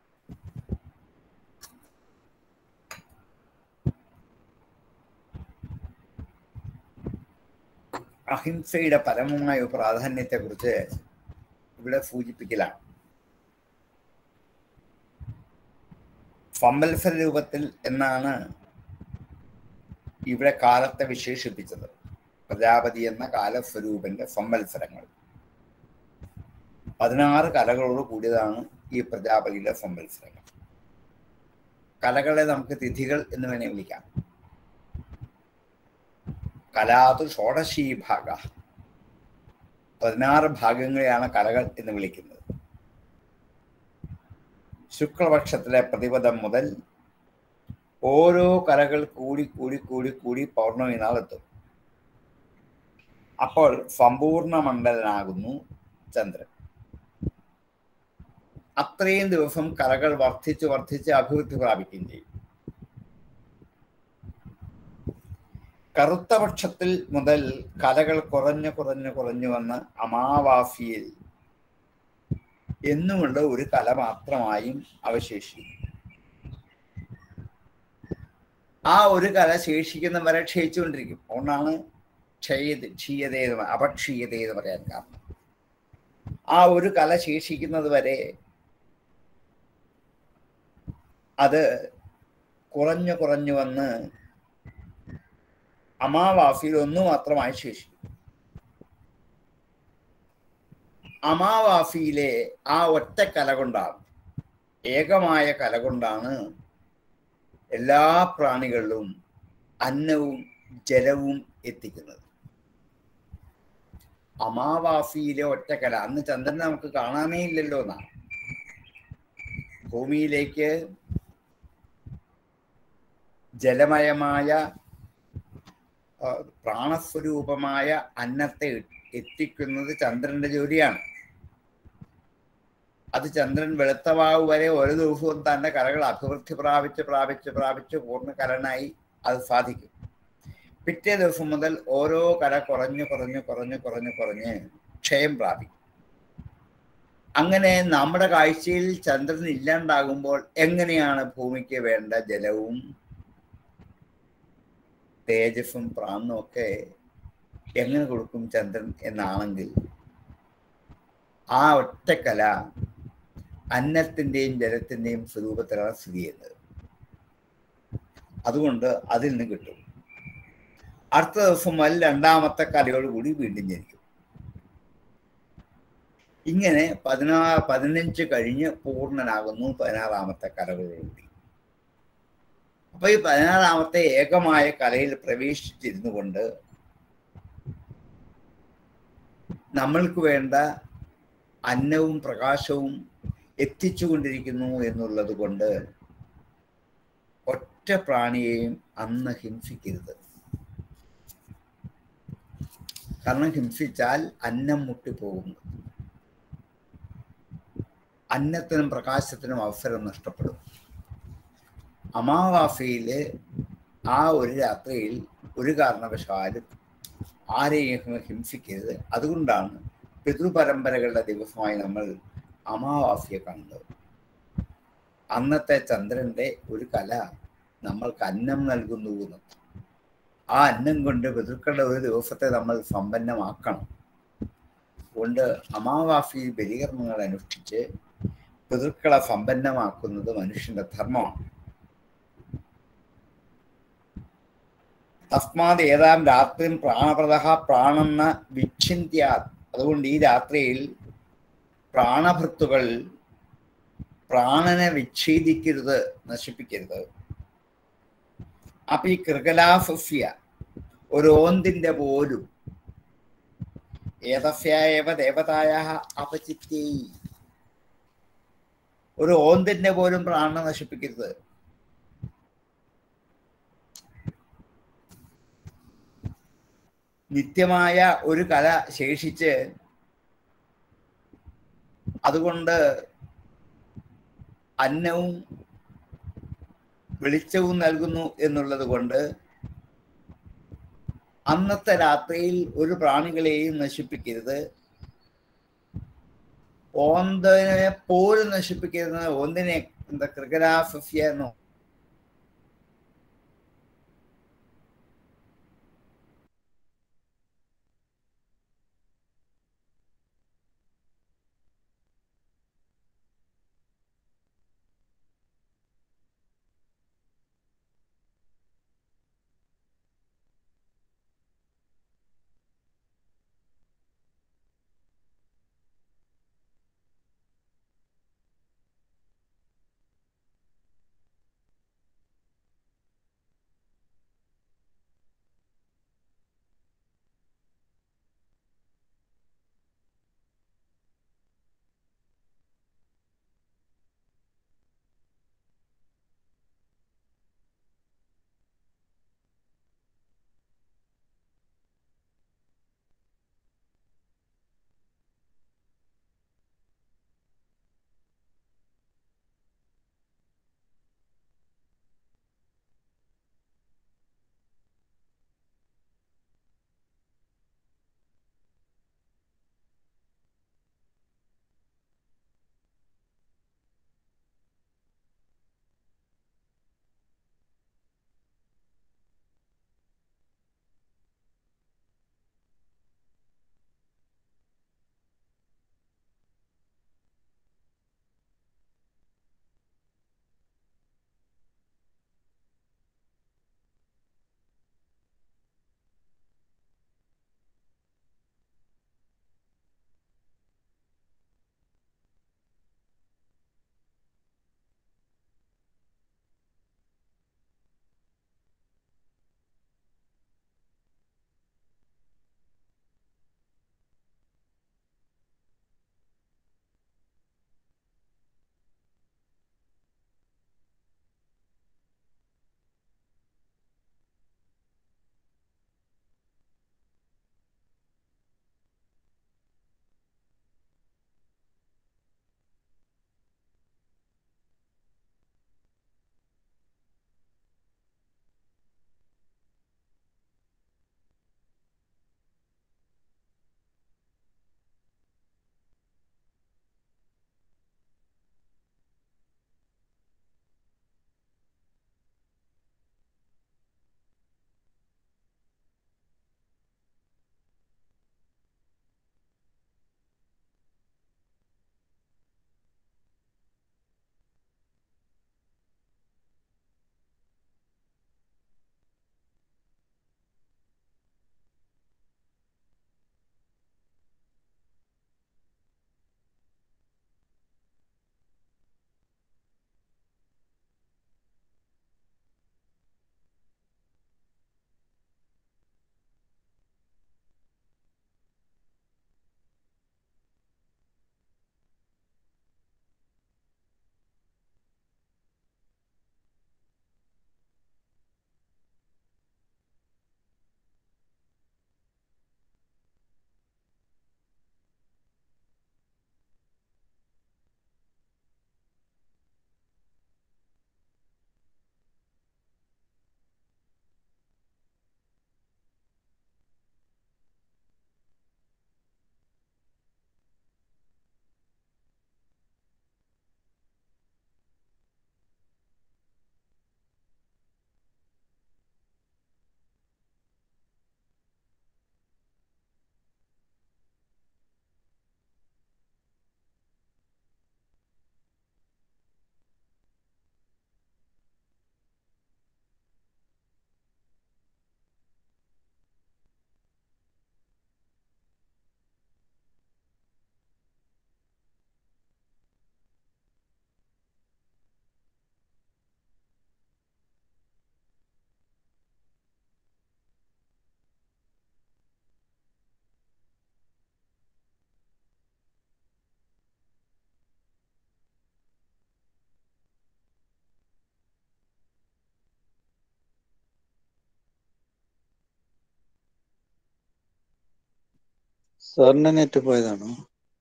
അഹിംസയുടെ പരമമായ പ്രാധാന്യത്തെക്കുറിച്ച് ഇവിടെ സൂചിപ്പിക്കലാണ് സംവത്സര രൂപത്തിൽ എന്നാണ് ഇവിടെ കാലത്തെ വിശേഷിപ്പിച്ചത് പ്രജാപതി എന്ന കാലസ്വരൂപന്റെ സംവത്സരങ്ങൾ പതിനാറ് കലകളോട് കൂടിയതാണ് ഈ പ്രജാപതിയുടെ സംവത്സരങ്ങൾ കലകളെ നമുക്ക് തിഥികൾ എന്ന് വേണേ വിളിക്കാം കലാതു ഷോഡശീ ഭാഗ പതിനാറ് ഭാഗങ്ങളെയാണ് കലകൾ എന്ന് വിളിക്കുന്നത് ശുക്ലപക്ഷത്തിലെ പ്രതിപദം മുതൽ ഓരോ കലകൾ കൂടി കൂടി കൂടി കൂടി പൗർണമി നാളെത്തും അപ്പോൾ സമ്പൂർണ്ണ മണ്ഡലനാകുന്നു ചന്ദ്രൻ അത്രയും ദിവസം കലകൾ വർദ്ധിച്ച് വർദ്ധിച്ച് അഭിവൃദ്ധി പ്രാപിക്കുകയും ചെയ്യും കറുത്ത പക്ഷത്തിൽ മുതൽ കലകൾ കുറഞ്ഞു കുറഞ്ഞു കുറഞ്ഞു വന്ന് അമാവാസിയിൽ എന്നുമുള്ള ഒരു കല മാത്രമായും അവശേഷിക്കും ആ ഒരു കല ശേഷിക്കുന്ന വരെ ക്ഷയിച്ചുകൊണ്ടിരിക്കും അതുകൊണ്ടാണ് ക്ഷയത് ക്ഷീയത എന്ന് അപക്ഷീയത എന്ന് പറയാൻ കാരണം ആ ഒരു കല ശേഷിക്കുന്നത് വരെ അത് കുറഞ്ഞു കുറഞ്ഞു വന്ന് അമാവാസിയിൽ ഒന്നു മാത്രമായി ശേഷിക്കും അമാവാസിയിലെ ആ ഒറ്റ കല കൊണ്ടാണ് ഏകമായ കല കൊണ്ടാണ് എല്ലാ പ്രാണികളിലും അന്നവും ജലവും എത്തിക്കുന്നത് അമാവാസിയിലെ ഒറ്റക്കല അന്ന് ചന്ദ്രൻ നമുക്ക് കാണാനേ ഇല്ലല്ലോ എന്നാണ് ഭൂമിയിലേക്ക് ജലമയമായ ആ, പ്രാണസ്വരൂപമായ അന്നത്തെ എത്തിക്കുന്നത് ചന്ദ്രന്റെ ജോലിയാണ് അത് ചന്ദ്രൻ വെളുത്തവാവ് വരെ ഓരോ ദിവസവും തന്റെ കലകൾ അഭിവൃദ്ധി പ്രാപിച്ച് പ്രാപിച്ച് പ്രാപിച്ച് പൂർണ്ണകലനായി അത് സാധിക്കും പിറ്റേ ദിവസം മുതൽ ഓരോ കല കുറഞ്ഞു കുറഞ്ഞു കുറഞ്ഞു കുറഞ്ഞു കുറഞ്ഞ് ക്ഷയം പ്രാപിക്കും അങ്ങനെ നമ്മുടെ കാഴ്ചയിൽ ചന്ദ്രൻ ഇല്ലാണ്ടാകുമ്പോൾ എങ്ങനെയാണ് ഭൂമിക്ക് വേണ്ട ജലവും തേജസ്സും പ്രാണനും ഒക്കെ എങ്ങനെ കൊടുക്കും ചന്ദ്രൻ എന്നാണെങ്കിൽ ആ ഒറ്റക്കല അന്നത്തിൻ്റെയും ജലത്തിൻ്റെയും സ്വരൂപത്തിലാണ് സ്ഥിതി ചെയ്യുന്നത് അതുകൊണ്ട് അതിൽ നിന്ന് കിട്ടും അടുത്ത ദിവസം മുതൽ രണ്ടാമത്തെ കലയോടുകൂടി വീണ്ടും ജനിക്കും ഇങ്ങനെ പതിനാ പതിനഞ്ച് കഴിഞ്ഞ് പൂർണ്ണനാകുന്നു പതിനാറാമത്തെ കലകളോടുകൂടി അപ്പൊ ഈ പതിനാറാമത്തെ ഏകമായ കലയിൽ പ്രവേശിച്ചിരുന്നു കൊണ്ട് നമ്മൾക്ക് വേണ്ട അന്നവും പ്രകാശവും എത്തിച്ചുകൊണ്ടിരിക്കുന്നു എന്നുള്ളത് കൊണ്ട് ഒറ്റ പ്രാണിയെയും അന്ന് ഹിംസിക്കരുത് കാരണം ഹിംസിച്ചാൽ അന്നം മുട്ടിപ്പോകുന്നു അന്നത്തിനും പ്രകാശത്തിനും അവസരം നഷ്ടപ്പെടും അമാവാസിയില് ആ ഒരു രാത്രിയിൽ ഒരു കാരണവശാലും ആരെയും ഹിംസിക്കരുത് അതുകൊണ്ടാണ് പിതൃപരമ്പരകളുടെ ദിവസമായി നമ്മൾ അമാവാസിയെ കാണുന്നത് അന്നത്തെ ചന്ദ്രന്റെ ഒരു കല നമ്മൾക്ക് അന്നം നൽകുന്നു എന്ന് ആ അന്നം കൊണ്ട് പിതൃക്കളുടെ ഒരു ദിവസത്തെ നമ്മൾ സമ്പന്നമാക്കണം അതുകൊണ്ട് അമാവാസി ബലികർമ്മങ്ങൾ അനുഷ്ഠിച്ച് പിതൃക്കളെ സമ്പന്നമാക്കുന്നത് മനുഷ്യന്റെ ധർമ്മമാണ് തസ്മാത് ഏതാം രാത്രിയും പ്രാണപ്രദ പ്രാണെന്ന വിച്ഛിന്ത്യാ അതുകൊണ്ട് ഈ രാത്രിയിൽ പ്രാണഭൃത്തുകൾ പ്രാണനെ വിച്ഛേദിക്കരുത് നശിപ്പിക്കരുത് അപ്പൊ ഈ കൃകലാസസ്യ ഒരു ഓന്തിന്റെ പോലും ഏതസ്യായവ ദേവതായ അപചിത്യൈ ഒരു ഓന്തിന്റെ പോലും പ്രാണനെ നശിപ്പിക്കരുത് നിത്യമായ ഒരു കല ശേഷിച്ച് അതുകൊണ്ട് അന്നവും വെളിച്ചവും നൽകുന്നു എന്നുള്ളത് കൊണ്ട് അന്നത്തെ രാത്രിയിൽ ഒരു പ്രാണികളെയും നശിപ്പിക്കരുത് ഓന്തിനെ പോലും നശിപ്പിക്കരുത് ഒന്നിനെ എന്താ കൃകരാസസ്യ എന്നോ സാറിന്റെ നെറ്റ് പോയതാണോ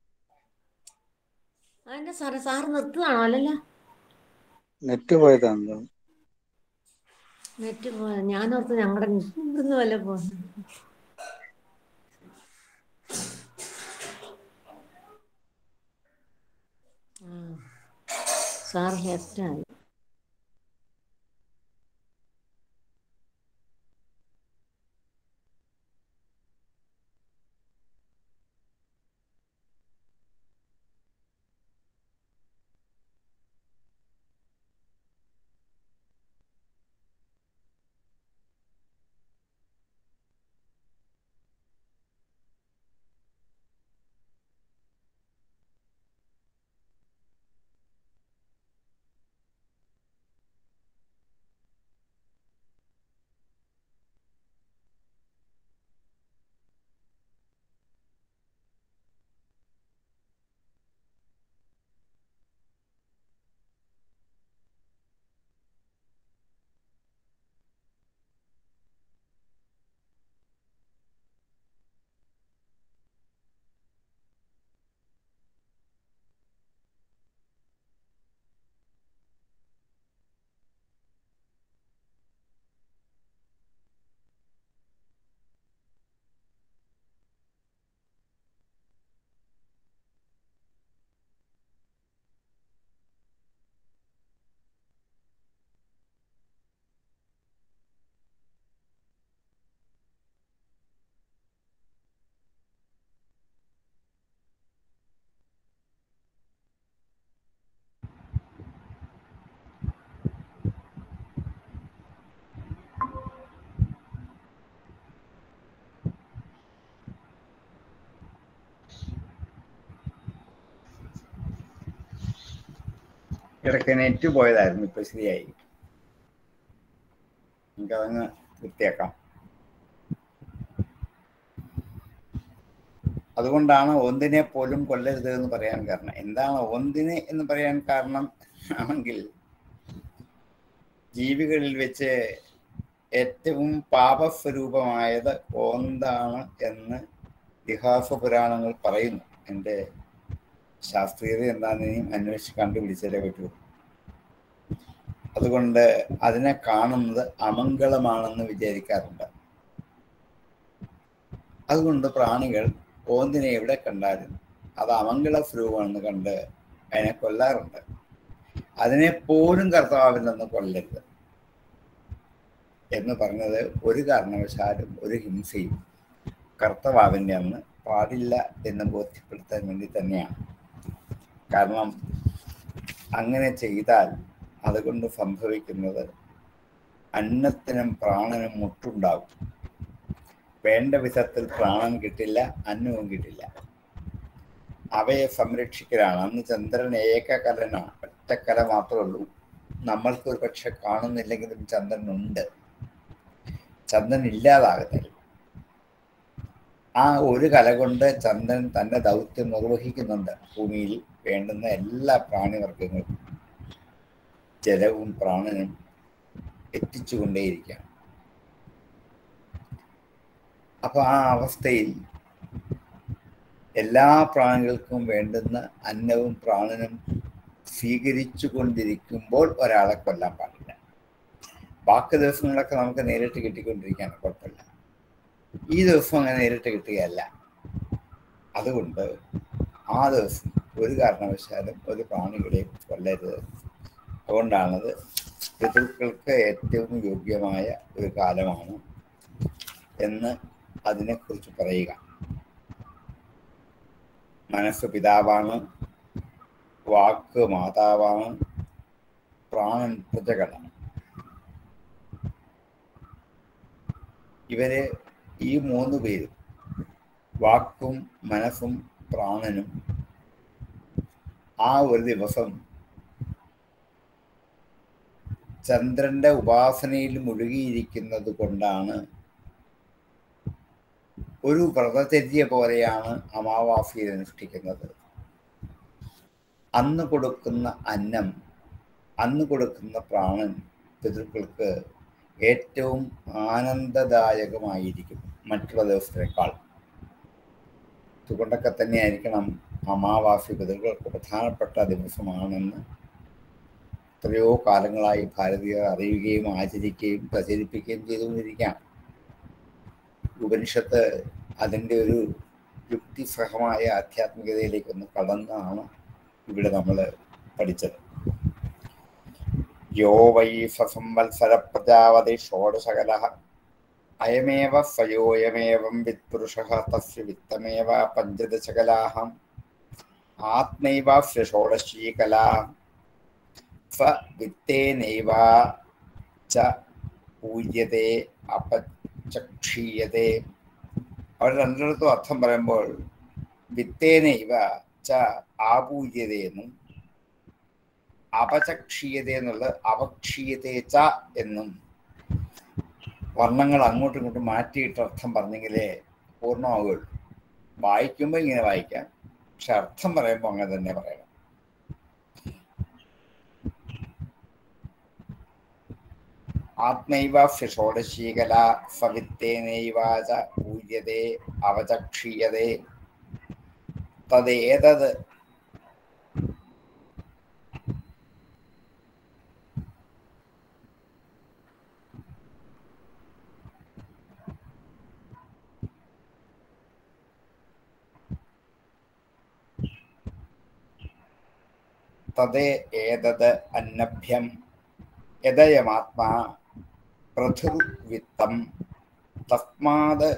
അതിന്റെ സാറേ സാറ് നിർത്തുകയാണോ അല്ലല്ല നെറ്റ് പോയതാണോ നെറ്റ് പോയ ഞാനോർത്ത് ഞങ്ങളുടെ ഇവിടുന്ന് വല്ല പോകുന്നു സാർ ലെഫ്റ്റായി ഇടയ്ക്ക് നെറ്റ് പോയതായിരുന്നു ഇപ്പൊ ശരിയായി നമുക്കതങ്ങ് വൃത്തിയാക്കാം അതുകൊണ്ടാണ് ഒന്നിനെ പോലും കൊല്ലരുത് എന്ന് പറയാൻ കാരണം എന്താണ് ഒന്നിനെ എന്ന് പറയാൻ കാരണം ആണെങ്കിൽ ജീവികളിൽ വെച്ച് ഏറ്റവും പാപസ്വരൂപമായത് ഓന്താണ് എന്ന് ഇതിഹാസ പുരാണങ്ങൾ പറയുന്നു എൻ്റെ ശാസ്ത്രീയത എന്താണെന്ന് ഇനിയും അന്വേഷിച്ച് കണ്ടുപിടിച്ചാലേ പറ്റൂ അതുകൊണ്ട് അതിനെ കാണുന്നത് അമംഗളമാണെന്ന് വിചാരിക്കാറുണ്ട് അതുകൊണ്ട് പ്രാണികൾ ഓന്തിനെ എവിടെ കണ്ടാലും അത് അമംഗള സ്വരൂപമാണെന്ന് കണ്ട് അതിനെ കൊല്ലാറുണ്ട് അതിനെ പോലും കർത്താവില്ലെന്ന് കൊല്ലരുത് എന്ന് പറഞ്ഞത് ഒരു കാരണവശാലും ഒരു ഹിംസയും കർത്തവാവിൻ്റെ അന്ന് പാടില്ല എന്ന് ബോധ്യപ്പെടുത്താൻ വേണ്ടി തന്നെയാണ് കാരണം അങ്ങനെ ചെയ്താൽ അതുകൊണ്ട് സംഭവിക്കുന്നത് അന്നത്തിനും പ്രാണനും മുട്ടുണ്ടാകും വേണ്ട വിധത്തിൽ പ്രാണൻ കിട്ടില്ല അന്നവും കിട്ടില്ല അവയെ സംരക്ഷിക്കലാണ് അന്ന് ചന്ദ്രൻ ഏകകലനാണ് ഒറ്റക്കല മാത്രമേ ഉള്ളൂ നമ്മൾക്ക് ഒരു പക്ഷെ കാണുന്നില്ലെങ്കിലും ചന്ദ്രനുണ്ട് ചന്ദ്രൻ ഇല്ലാതാകുന്നില്ല ആ ഒരു കല കൊണ്ട് ചന്ദ്രൻ തന്റെ ദൗത്യം നിർവഹിക്കുന്നുണ്ട് ഭൂമിയിൽ വേണ്ടുന്ന എല്ലാ പ്രാണിവർഗങ്ങൾക്കും ജലവും പ്രാണനും എത്തിച്ചുകൊണ്ടേയിരിക്കുകയാണ് അപ്പൊ ആ അവസ്ഥയിൽ എല്ലാ പ്രാണികൾക്കും വേണ്ടുന്ന അന്നവും പ്രാണനും സ്വീകരിച്ചു കൊണ്ടിരിക്കുമ്പോൾ ഒരാളെ കൊല്ലാൻ പാടില്ല ബാക്കി ദിവസങ്ങളൊക്കെ നമുക്ക് നേരിട്ട് കിട്ടിക്കൊണ്ടിരിക്കുകയാണ് കുഴപ്പമില്ല ഈ ദിവസം അങ്ങനെ നേരിട്ട് കിട്ടുകയല്ല അതുകൊണ്ട് ആ ദിവസം ഒരു കാരണവശാലും ഒരു പ്രാണികളെയും കൊല്ലരുത് അതുകൊണ്ടാണത് പിതൃക്കൾക്ക് ഏറ്റവും യോഗ്യമായ ഒരു കാലമാണ് എന്ന് അതിനെക്കുറിച്ച് പറയുക മനസ്സ് പിതാവാണ് വാക്ക് മാതാവാണ് പ്രാണൻ പ്രജകളാണ് ഇവര് ഈ മൂന്ന് പേരും വാക്കും മനസ്സും പ്രാണനും ആ ഒരു ദിവസം ചന്ദ്രന്റെ ഉപാസനയിൽ മുഴുകിയിരിക്കുന്നത് കൊണ്ടാണ് ഒരു വ്രതചര്യ പോലെയാണ് അമാവാസിയിൽ അനുഷ്ഠിക്കുന്നത് അന്ന് കൊടുക്കുന്ന അന്നം അന്ന് കൊടുക്കുന്ന പ്രാണൻ പിതൃക്കൾക്ക് ഏറ്റവും ആനന്ദദായകമായിരിക്കും മറ്റുള്ള ദിവസത്തേക്കാൾ അതുകൊണ്ടൊക്കെ തന്നെയായിരിക്കണം അമാവാസി പിതൃകൾക്ക് പ്രധാനപ്പെട്ട ദിവസമാണെന്ന് എത്രയോ കാലങ്ങളായി ഭാരതീയർ അറിയുകയും ആചരിക്കുകയും പ്രചരിപ്പിക്കുകയും ചെയ്തുകൊണ്ടിരിക്കാം ഉപനിഷത്ത് അതിൻ്റെ ഒരു യുക്തിസഹമായ ആധ്യാത്മികതയിലേക്കൊന്ന് കടന്നാണ് ഇവിടെ നമ്മൾ പഠിച്ചത് യോ വൈ സസംവത്സര പ്രജാവതി ഷോഡശകല അയമേവ സ്വയോയമേവം വിത്പുരുഷ തസ്യ വിത്തമേവ പഞ്ചദശകലാഹം ആത്മൈവാസ്യ ഷോഡശീകലാ സ വിത്തേനൈവ ച പൂജ്യത്തെ അപചക്ഷീയത്തെ അവർ രണ്ടിടത്തും അർത്ഥം പറയുമ്പോൾ വിത്തേനൈവ ച ആപൂജ്യതയെന്നും അപചക്ഷീയത എന്നുള്ളത് അപക്ഷീയത്തെ ച എന്നും വർണ്ണങ്ങൾ അങ്ങോട്ടും ഇങ്ങോട്ടും മാറ്റിയിട്ട് അർത്ഥം പറഞ്ഞെങ്കിലേ പൂർണ്ണമാവുകയുള്ളൂ വായിക്കുമ്പോൾ ഇങ്ങനെ വായിക്കാം പക്ഷെ അർത്ഥം പറയുമ്പോൾ അങ്ങനെ തന്നെ പറയണം ആത്മൈവ ഷോഡശീകല സവിത്തേനൈവാച പൂജ്യതേ അവചക്ഷീയതേ തദേതത് തദേ ഏതത് അന്നഭ്യം യദയമാത്മാ പൃഥുർവിത്തം തസ്മാത്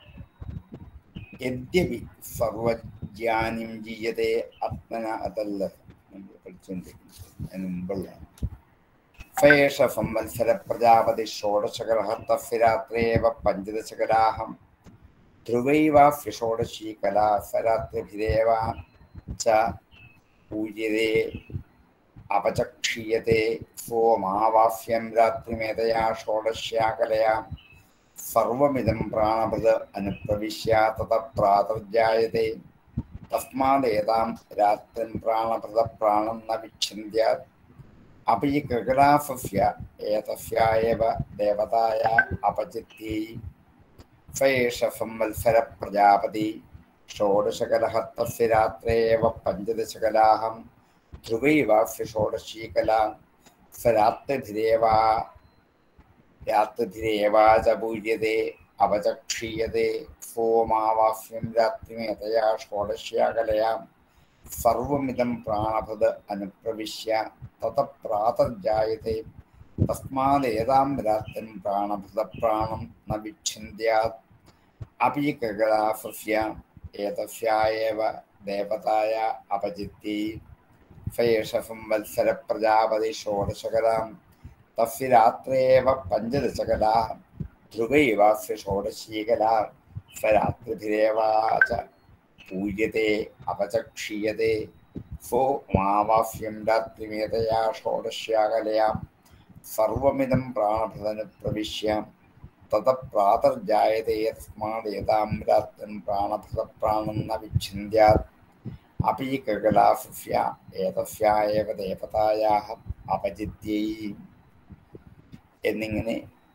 യദ്യപി സർവജ്ഞാനിം ജീയതേ ആത്മന അതല്ല നമ്മൾ പഠിച്ചുകൊണ്ടിരിക്കുന്നത് അതിന് മുമ്പുള്ള ഫേഷ സംവത്സര പ്രജാപതി ഷോഡശകലഹ തസ്യ രാത്രേവ പഞ്ചദശകലാഹം ധ്രുവൈവാസ്യ ഷോഡശീ കലാ സരാത്രിഭിരേവ ച പൂജ്യതേ അപചക്ഷീയത്തെ സോമാവാസ്യം രാത്രിമേതയാ ഷോഡശ്യാകലയാ സർവമിതം പ്രാണഭൃത് അനുപ്രവിശ്യ തത പ്രാതർജായത്തെ തസ്മാദേതാം രാത്രിം പ്രാണഭൃത പ്രാണം ന വിച്ഛിന്ത്യാത് അപി കൃകടാഫസ്യ ഏതസ്യായവ ദേവതായ അപചിത്യൈ ഫേഷ സംവത്സര പ്രജാപതി ഷോഡശകലഹ തസ്യ രാത്രേവ പഞ്ചദശകലാഹം ധ്രുവൈവാസ്യ ഷോഡശീകലാ സ രാത്രിഭിരേവാ രാത്രിഭിരേവാച പൂജ്യത്തെ അവചക്ഷീയത്തെ സോമാവാസ്യം രാത്രിമേതയാ ഷോഡശ്യാകലയാം സർവമിതം പ്രാണഭൃത് അനുപ്രവിശ്യ തത പ്രാതർജായത്തെ തസ്മാദേതാം രാത്രിം പ്രാണഭൃത പ്രാണം ന വിച്ഛിന്ത്യാത് അപി കൃകലാഫസ്യ ഏതസ്യായേവ ദേവതായ അപചിത്യൈ ഫേഷ സംവത്സര പ്രജാപതി ഷോഡശകലാം തസ്യ രാത്രേവ പഞ്ചദശകലാ ധ്രുവൈവാസ്യ ഷോഡശീകലാ സ രാത്രിഭിരേവാച പൂജ്യത്തെ അപചക്ഷീയത്തെ സോ മാവാസ്യം രാത്രിമേതയാ ഷോഡശ്യാകലയാം സർവമിതം പ്രാണഭൃതന് പ്രവിശ്യ തത പ്രാതർജായത്തെ യസ്മാദേതാം രാത്രിം പ്രാണഭൃതപ്രാണം ന വിച്ഛിന്ത്യാത് അപി കൃകലാഫസ്യ ഏതസ്യായേവ ദേവതായാഹ അപചിത്യൈ എന്നിങ്ങനെ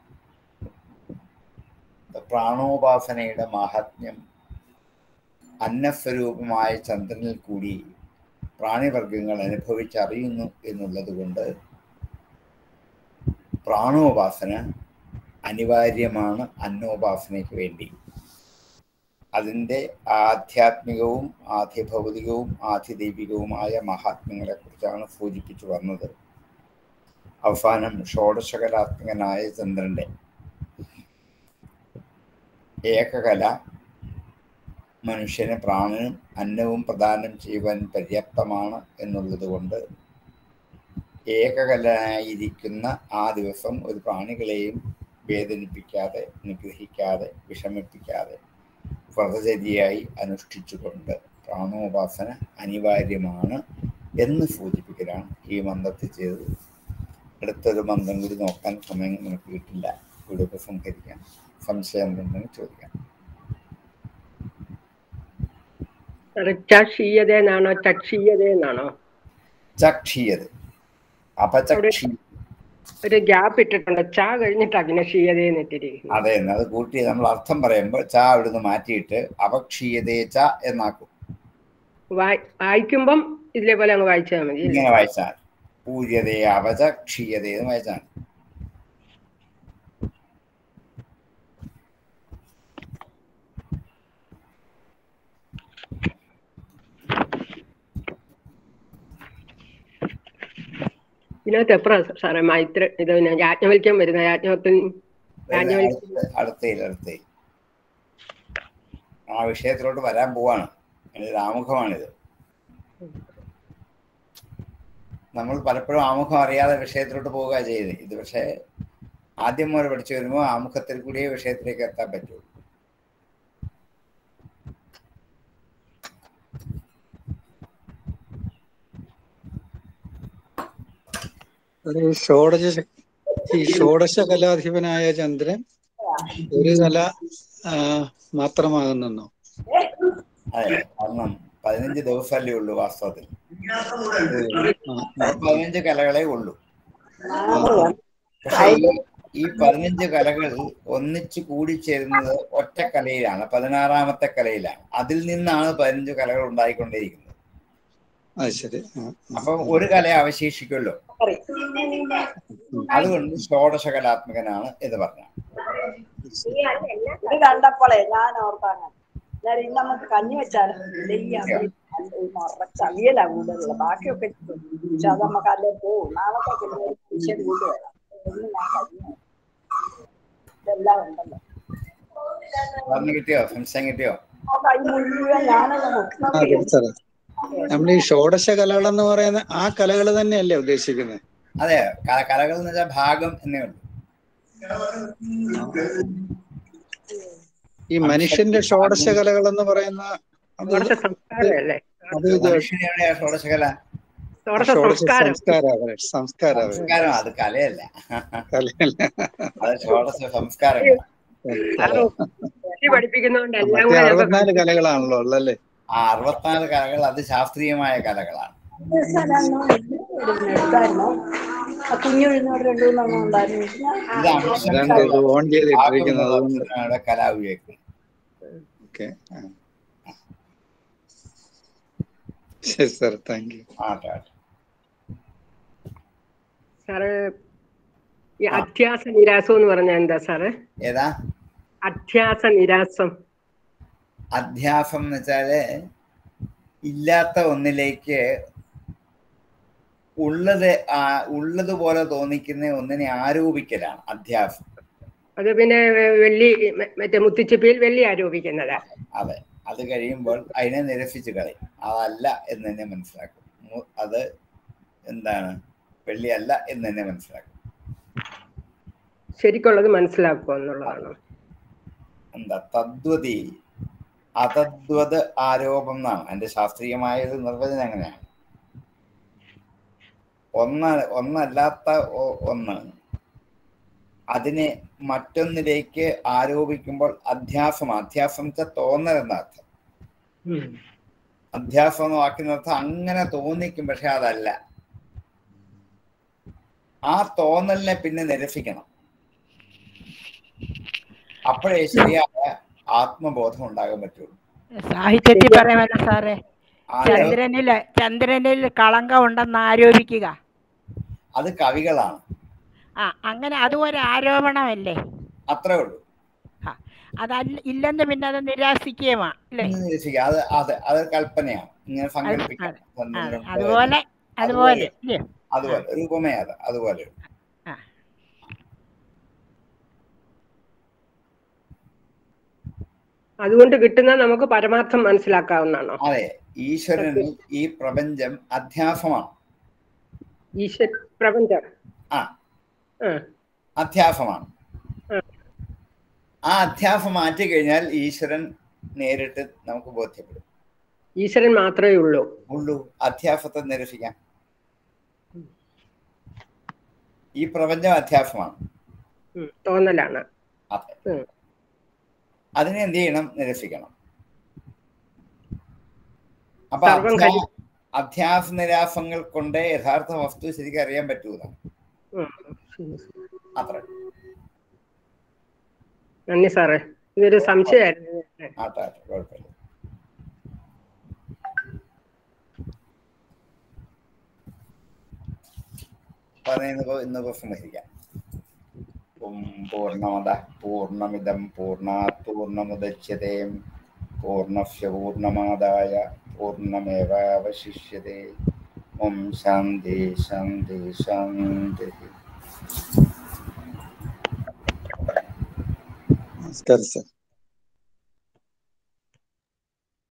പ്രാണോപാസനയുടെ മാഹാത്മ്യം അന്നസ്വരൂപമായ ചന്ദ്രനിൽ കൂടി പ്രാണിവർഗങ്ങൾ അനുഭവിച്ചറിയുന്നു എന്നുള്ളത് കൊണ്ട് പ്രാണോപാസന അനിവാര്യമാണ് അന്നോപാസനയ്ക്ക് വേണ്ടി അതിൻ്റെ ആധ്യാത്മികവും ആധിഭൗതികവും ആധിദൈവികവുമായ മഹാത്മ്യങ്ങളെക്കുറിച്ചാണ് സൂചിപ്പിച്ചു വന്നത് അവസാനം ഷോഡശകലാത്മകനായ ചന്ദ്രൻ്റെ ഏകകല മനുഷ്യന് പ്രാണനും അന്നവും പ്രദാനം ചെയ്യുവാൻ പര്യാപ്തമാണ് എന്നുള്ളത് കൊണ്ട് ഏകകലനായിരിക്കുന്ന ആ ദിവസം ഒരു പ്രാണികളെയും വേദനിപ്പിക്കാതെ നിഗ്രഹിക്കാതെ വിഷമിപ്പിക്കാതെ വ്രതചര്യയായി അനുഷ്ഠിച്ചുകൊണ്ട് പ്രാണോപാസന അനിവാര്യമാണ് എന്ന് സൂചിപ്പിക്കലാണ് ഈ മന്ത്രത്തിൽ ചെയ്തത് അടുത്തൊരു മന്ത്രം കൂടി നോക്കാൻ സമയം നമുക്ക് കിട്ടില്ല ഇവിടെ ഉപസംഹരിക്കാം സംശയം എന്തുണ്ടെങ്കിൽ ചോദിക്കാം ചക്ഷീയതേനാണോ ചക്ഷീയതേനാണോ ചക്ഷീയത് അപചക്ഷി ഒരു ഗ്യാപ്പ് ഇട്ടിട്ടുണ്ട് ചാ കഴിഞ്ഞിട്ട് അഗ്നക്ഷീയതയെന്ന് ഇട്ടിരിക്കുന്നു അതെ അത് കൂട്ടി നമ്മൾ അർത്ഥം പറയുമ്പോൾ ച അവിടുന്ന് മാറ്റിയിട്ട് അപക്ഷീയതേ ച എന്നാക്കും വായി വായിക്കുമ്പം ഇതിലെ പോലെ അങ്ങ് വായിച്ചാൽ മതി അല്ലേ? ഇങ്ങനെ വായിച്ചാൽ പൂജ്യതേ അവച ക്ഷീയതേ എന്ന് വായിച്ചാൽ മതി. ഇതിനകത്ത് എത്ര സാറേ മൈത്ര ഇത് പിന്നെ യാജ്ഞവൽക്കം വരുന്ന യാജ്ഞവത്തിൽ യാജ്ഞവൽക്കം അടുത്ത- അടുത്തയിൽ അടുത്തയിൽ ആ വിഷയത്തിലോട്ട് വരാൻ പോവാണ് ഇത് ആമുഖമാണിത് നമ്മൾ പലപ്പോഴും ആമുഖം അറിയാതെ വിഷയത്തിലോട്ട് പോവുക ചെയ്യുന്നത് ഇത് പക്ഷേ ആദ്യം മുതൽ പഠിച്ചു വരുമ്പോൾ ആമുഖത്തിൽ കൂടിയേ വിഷയത്തിലേക്ക് എത്താൻ പറ്റുള്ളൂ ഒരു ഷോഡശ ഈ ഷോഡശ കലാധിപനായ ചന്ദ്രൻ ഒരു കല ആ, മാത്രമാകുന്നെന്നോ അതെ കാരണം പതിനഞ്ച് ദിവസമല്ലേ ഉള്ളൂ വാസ്തവത്തിൽ ആ, ആ, പതിനഞ്ച് കലകളെ ഉള്ളൂ പക്ഷേ ഈ- ഈ പതിനഞ്ച് കലകൾ ഒന്നിച്ചു കൂടിച്ചേരുന്നത് ഒറ്റ കലയിലാണ് പതിനാറാമത്തെ കലയിലാണ് അതിൽ നിന്നാണ് പതിനഞ്ച് കലകൾ ഉണ്ടായിക്കൊണ്ടേയിരിക്കുന്നത് അത് ശരി ആ, ആ. അപ്പം ഒരു കല അവശേഷിക്കുമല്ലോ അതുകൊണ്ട് ഷോഡശ കലാത്മകനാണ് എന്ന് പറഞ്ഞ ഇത് കണ്ടപ്പോളേ ഞാൻ ഓർത്താണ് ഞാൻ ഇന്ന് നമുക്ക് കഞ്ഞി വെച്ചാലോ ചവിയലാ കൂടുതലുള്ള ബാക്കിയൊക്കെ പക്ഷെ അത് നമുക്ക് അല്ലേ പോവും നാളത്തെ വിഷയം കൊണ്ടുവരാം ഇന്ന് ഞാൻ കഞ്ഞി വെച്ചു. ഇതെല്ലാം ഉണ്ടല്ലോ പറഞ്ഞു കിട്ടിയോ സംശയം കിട്ടിയോ ആ കൈ മുഴുവൻ ഞാനത് നോക്കി ആ നോക്കി സാറേ നമ്മൾ ഈ ഷോഡശ കലകൾ എന്ന് പറയുന്ന ആ കലകൾ തന്നെയല്ലേ ഉദ്ദേശിക്കുന്നത് അതെ ക- കലകൾ എന്ന് വെച്ചാൽ ഭാഗം എന്നേ ഉള്ളൂ ഈ മനുഷ്യന്റെ ഷോഡശ കലകൾ എന്ന് പറയുന്ന അത് ഷോഡശ സംസ്കാരമല്ലേ അത് ഇത് മനുഷ്യന് എവിടെയാ ഷോഡശ കല ഷോഡശ ഷോഡശ സംസ്കാരം സംസ്കാരം സംസ്കാരം സംസ്കാരം അത് കലയല്ല കലയല്ല അത് ഷോഡശ സംസ്കാരം സാറ് ഹിന്ദി പഠിപ്പിക്കുന്നതുകൊണ്ട് എല്ലാം മറ്റേ കൂടെ അറുപത്തിനാല് ഞങ്ങൾക്ക് കലകളാണല്ലോ ഉള്ളല്ലേ ആ അറുപത്തിനാല് കലകൾ അത് ശാസ്ത്രീയമായ കലകളാണ് എടുത്തായിരുന്നു ആ കുഞ്ഞുഴുന്നോട് രണ്ടു മൂന്നെണ്ണം ഉണ്ടായിരുന്നു ഇത് അംശം അതാണ്ട് ഇത് ഓൺ ചെയ്തിട്ടിരിക്കുന്നത് അതുകൊണ്ട് ആകുന്നതാണ് കല ഉപയോഗിക്കുന്നത് ഓക്കെ ശരി സാർ താങ്ക് യു ആട്ടെ ആട്ടെ സാറ് ഈ അധ്യാസ നിരാസം എന്ന് പറഞ്ഞാൽ എന്താ സാറ് ഏതാ അധ്യാസ നിരാസം അധ്യാസം എന്ന് വെച്ചാല് ഇല്ലാത്ത ഒന്നിലേക്ക് ഉള്ളത് ആ- ഉള്ളതുപോലെ തോന്നിക്കുന്ന ഒന്നിനെ ആരോപിക്കലാണ് അധ്യാസം അത് പിന്നെ വെള്ളി മ- മറ്റേ മുത്തിച്ചിപ്പിയിൽ വെള്ളി ആരോപിക്കുന്നതാ അതെ അത് കഴിയുമ്പോൾ അതിനെ നിരസിച്ച് കളയും അതല്ല എന്ന് തന്നെ മനസ്സിലാക്കും മു- അത് എന്താണ് വെള്ളിയല്ല എന്ന് തന്നെ മനസ്സിലാക്കും ശരിക്കുള്ളത് മനസ്സിലാക്കുക എന്നുള്ളതാണ് എന്താ തദ്വതി അതദ്വത് ആരോപം എന്നാണ് അതിന്റെ ശാസ്ത്രീയമായ ഒരു നിർവചനം അങ്ങനെയാണ് ഒന്ന് ഒന്നല്ലാത്ത ഒ- ഒന്ന് അതിനെ മറ്റൊന്നിലേക്ക് ആരോപിക്കുമ്പോൾ അധ്യാസം അധ്യാസം വെച്ചാൽ തോന്നൽ എന്നർത്ഥം ഉം. അധ്യാസം എന്ന വാക്കിനർത്ഥം അങ്ങനെ തോന്നിക്കും പക്ഷെ അതല്ല ആ തോന്നലിനെ പിന്നെ നിരസിക്കണം അപ്പോഴേ ശരിയായ ആത്മബോധം ഉണ്ടാകാൻ പറ്റുള്ളൂ സാഹിത്യത്തിൽ പറയാമല്ലോ സാറേ ആ ചന്ദ്രനിൽ ചന്ദ്രനിൽ കളങ്കം ഉണ്ടെന്ന് ആരോപിക്കുക അത് കവികളാണ് ആ അങ്ങനെ അതും ഒരു ആരോപണമല്ലേ അത്രേ ഉള്ളൂ അതല്ല ഇല്ലെന്ന് പിന്നെ അത് നിരാശിക്കുകയുമാ അല്ലേ ഒന്ന് നിരസിക്കുക അത് അത് അത് കൽപ്പനയാണ് ഇങ്ങനെ സങ്കല്പിക്കാം അതെ. ആ, ചന്ദ്രനുണ്ട്. അതുപോലെ അതുപോലെ ഇല്ലേ അതുപോലെ ഒരു ഉപമയാ അത് അതുപോലെ ആ. അതുകൊണ്ട് കിട്ടുന്ന നമുക്ക് പരമാർത്ഥം മനസ്സിലാക്കാവുന്നതാണോ അതെ ഈശ്വരനിൽ ഈ പ്രപഞ്ചം അധ്യാസമാണ് ഈശ്വര പ്രപഞ്ചം ആ ആ അധ്യാസമാണ് ആ. ആ അധ്യാസം മാറ്റി കഴിഞ്ഞാൽ ഈശ്വരൻ നേരിട്ട് നമുക്ക് ബോധ്യപ്പെടും ഈശ്വരൻ മാത്രമേ ഉള്ളൂ ഉള്ളൂ അധ്യാസത്തെ നിരസിക്കാം ഈ പ്രപഞ്ചം അധ്യാസമാണ് ഉം, തോന്നലാണ് അതെ ഉം. അതിനെ എന്ത് ചെയ്യണം നിരസിക്കണം അപ്പൊ സർവ്വം അധ്യാ- കഴി- അധ്യാസ നിരാസങ്ങൾ കൊണ്ട് യഥാർത്ഥ വസ്തു ശരിക്കും അറിയാൻ പറ്റൂല ഉം. ശരി, ശരി. അത്ര നന്ദി സാറേ ഇതൊരു സംശയമായിരുന്നു ആട്ടെ ആട്ടെ കുഴപ്പമില്ല പറയുന്നത് ഇന്ന് ഉപസംഹരിക്കാം ഓം പൂർണ്ണമത പൂർണ്ണമിദം പൂർണ്ണാത് പൂർണ്ണമുദച്യത്തെ പൂർണ്ണസ്യ പൂർണ്ണമാദായ പൂർണ്ണമേവാവശിഷ്യത്തെ ഓം ശാന്തി ശാന്തി ശാന്തി നമസ്കാരം സാർ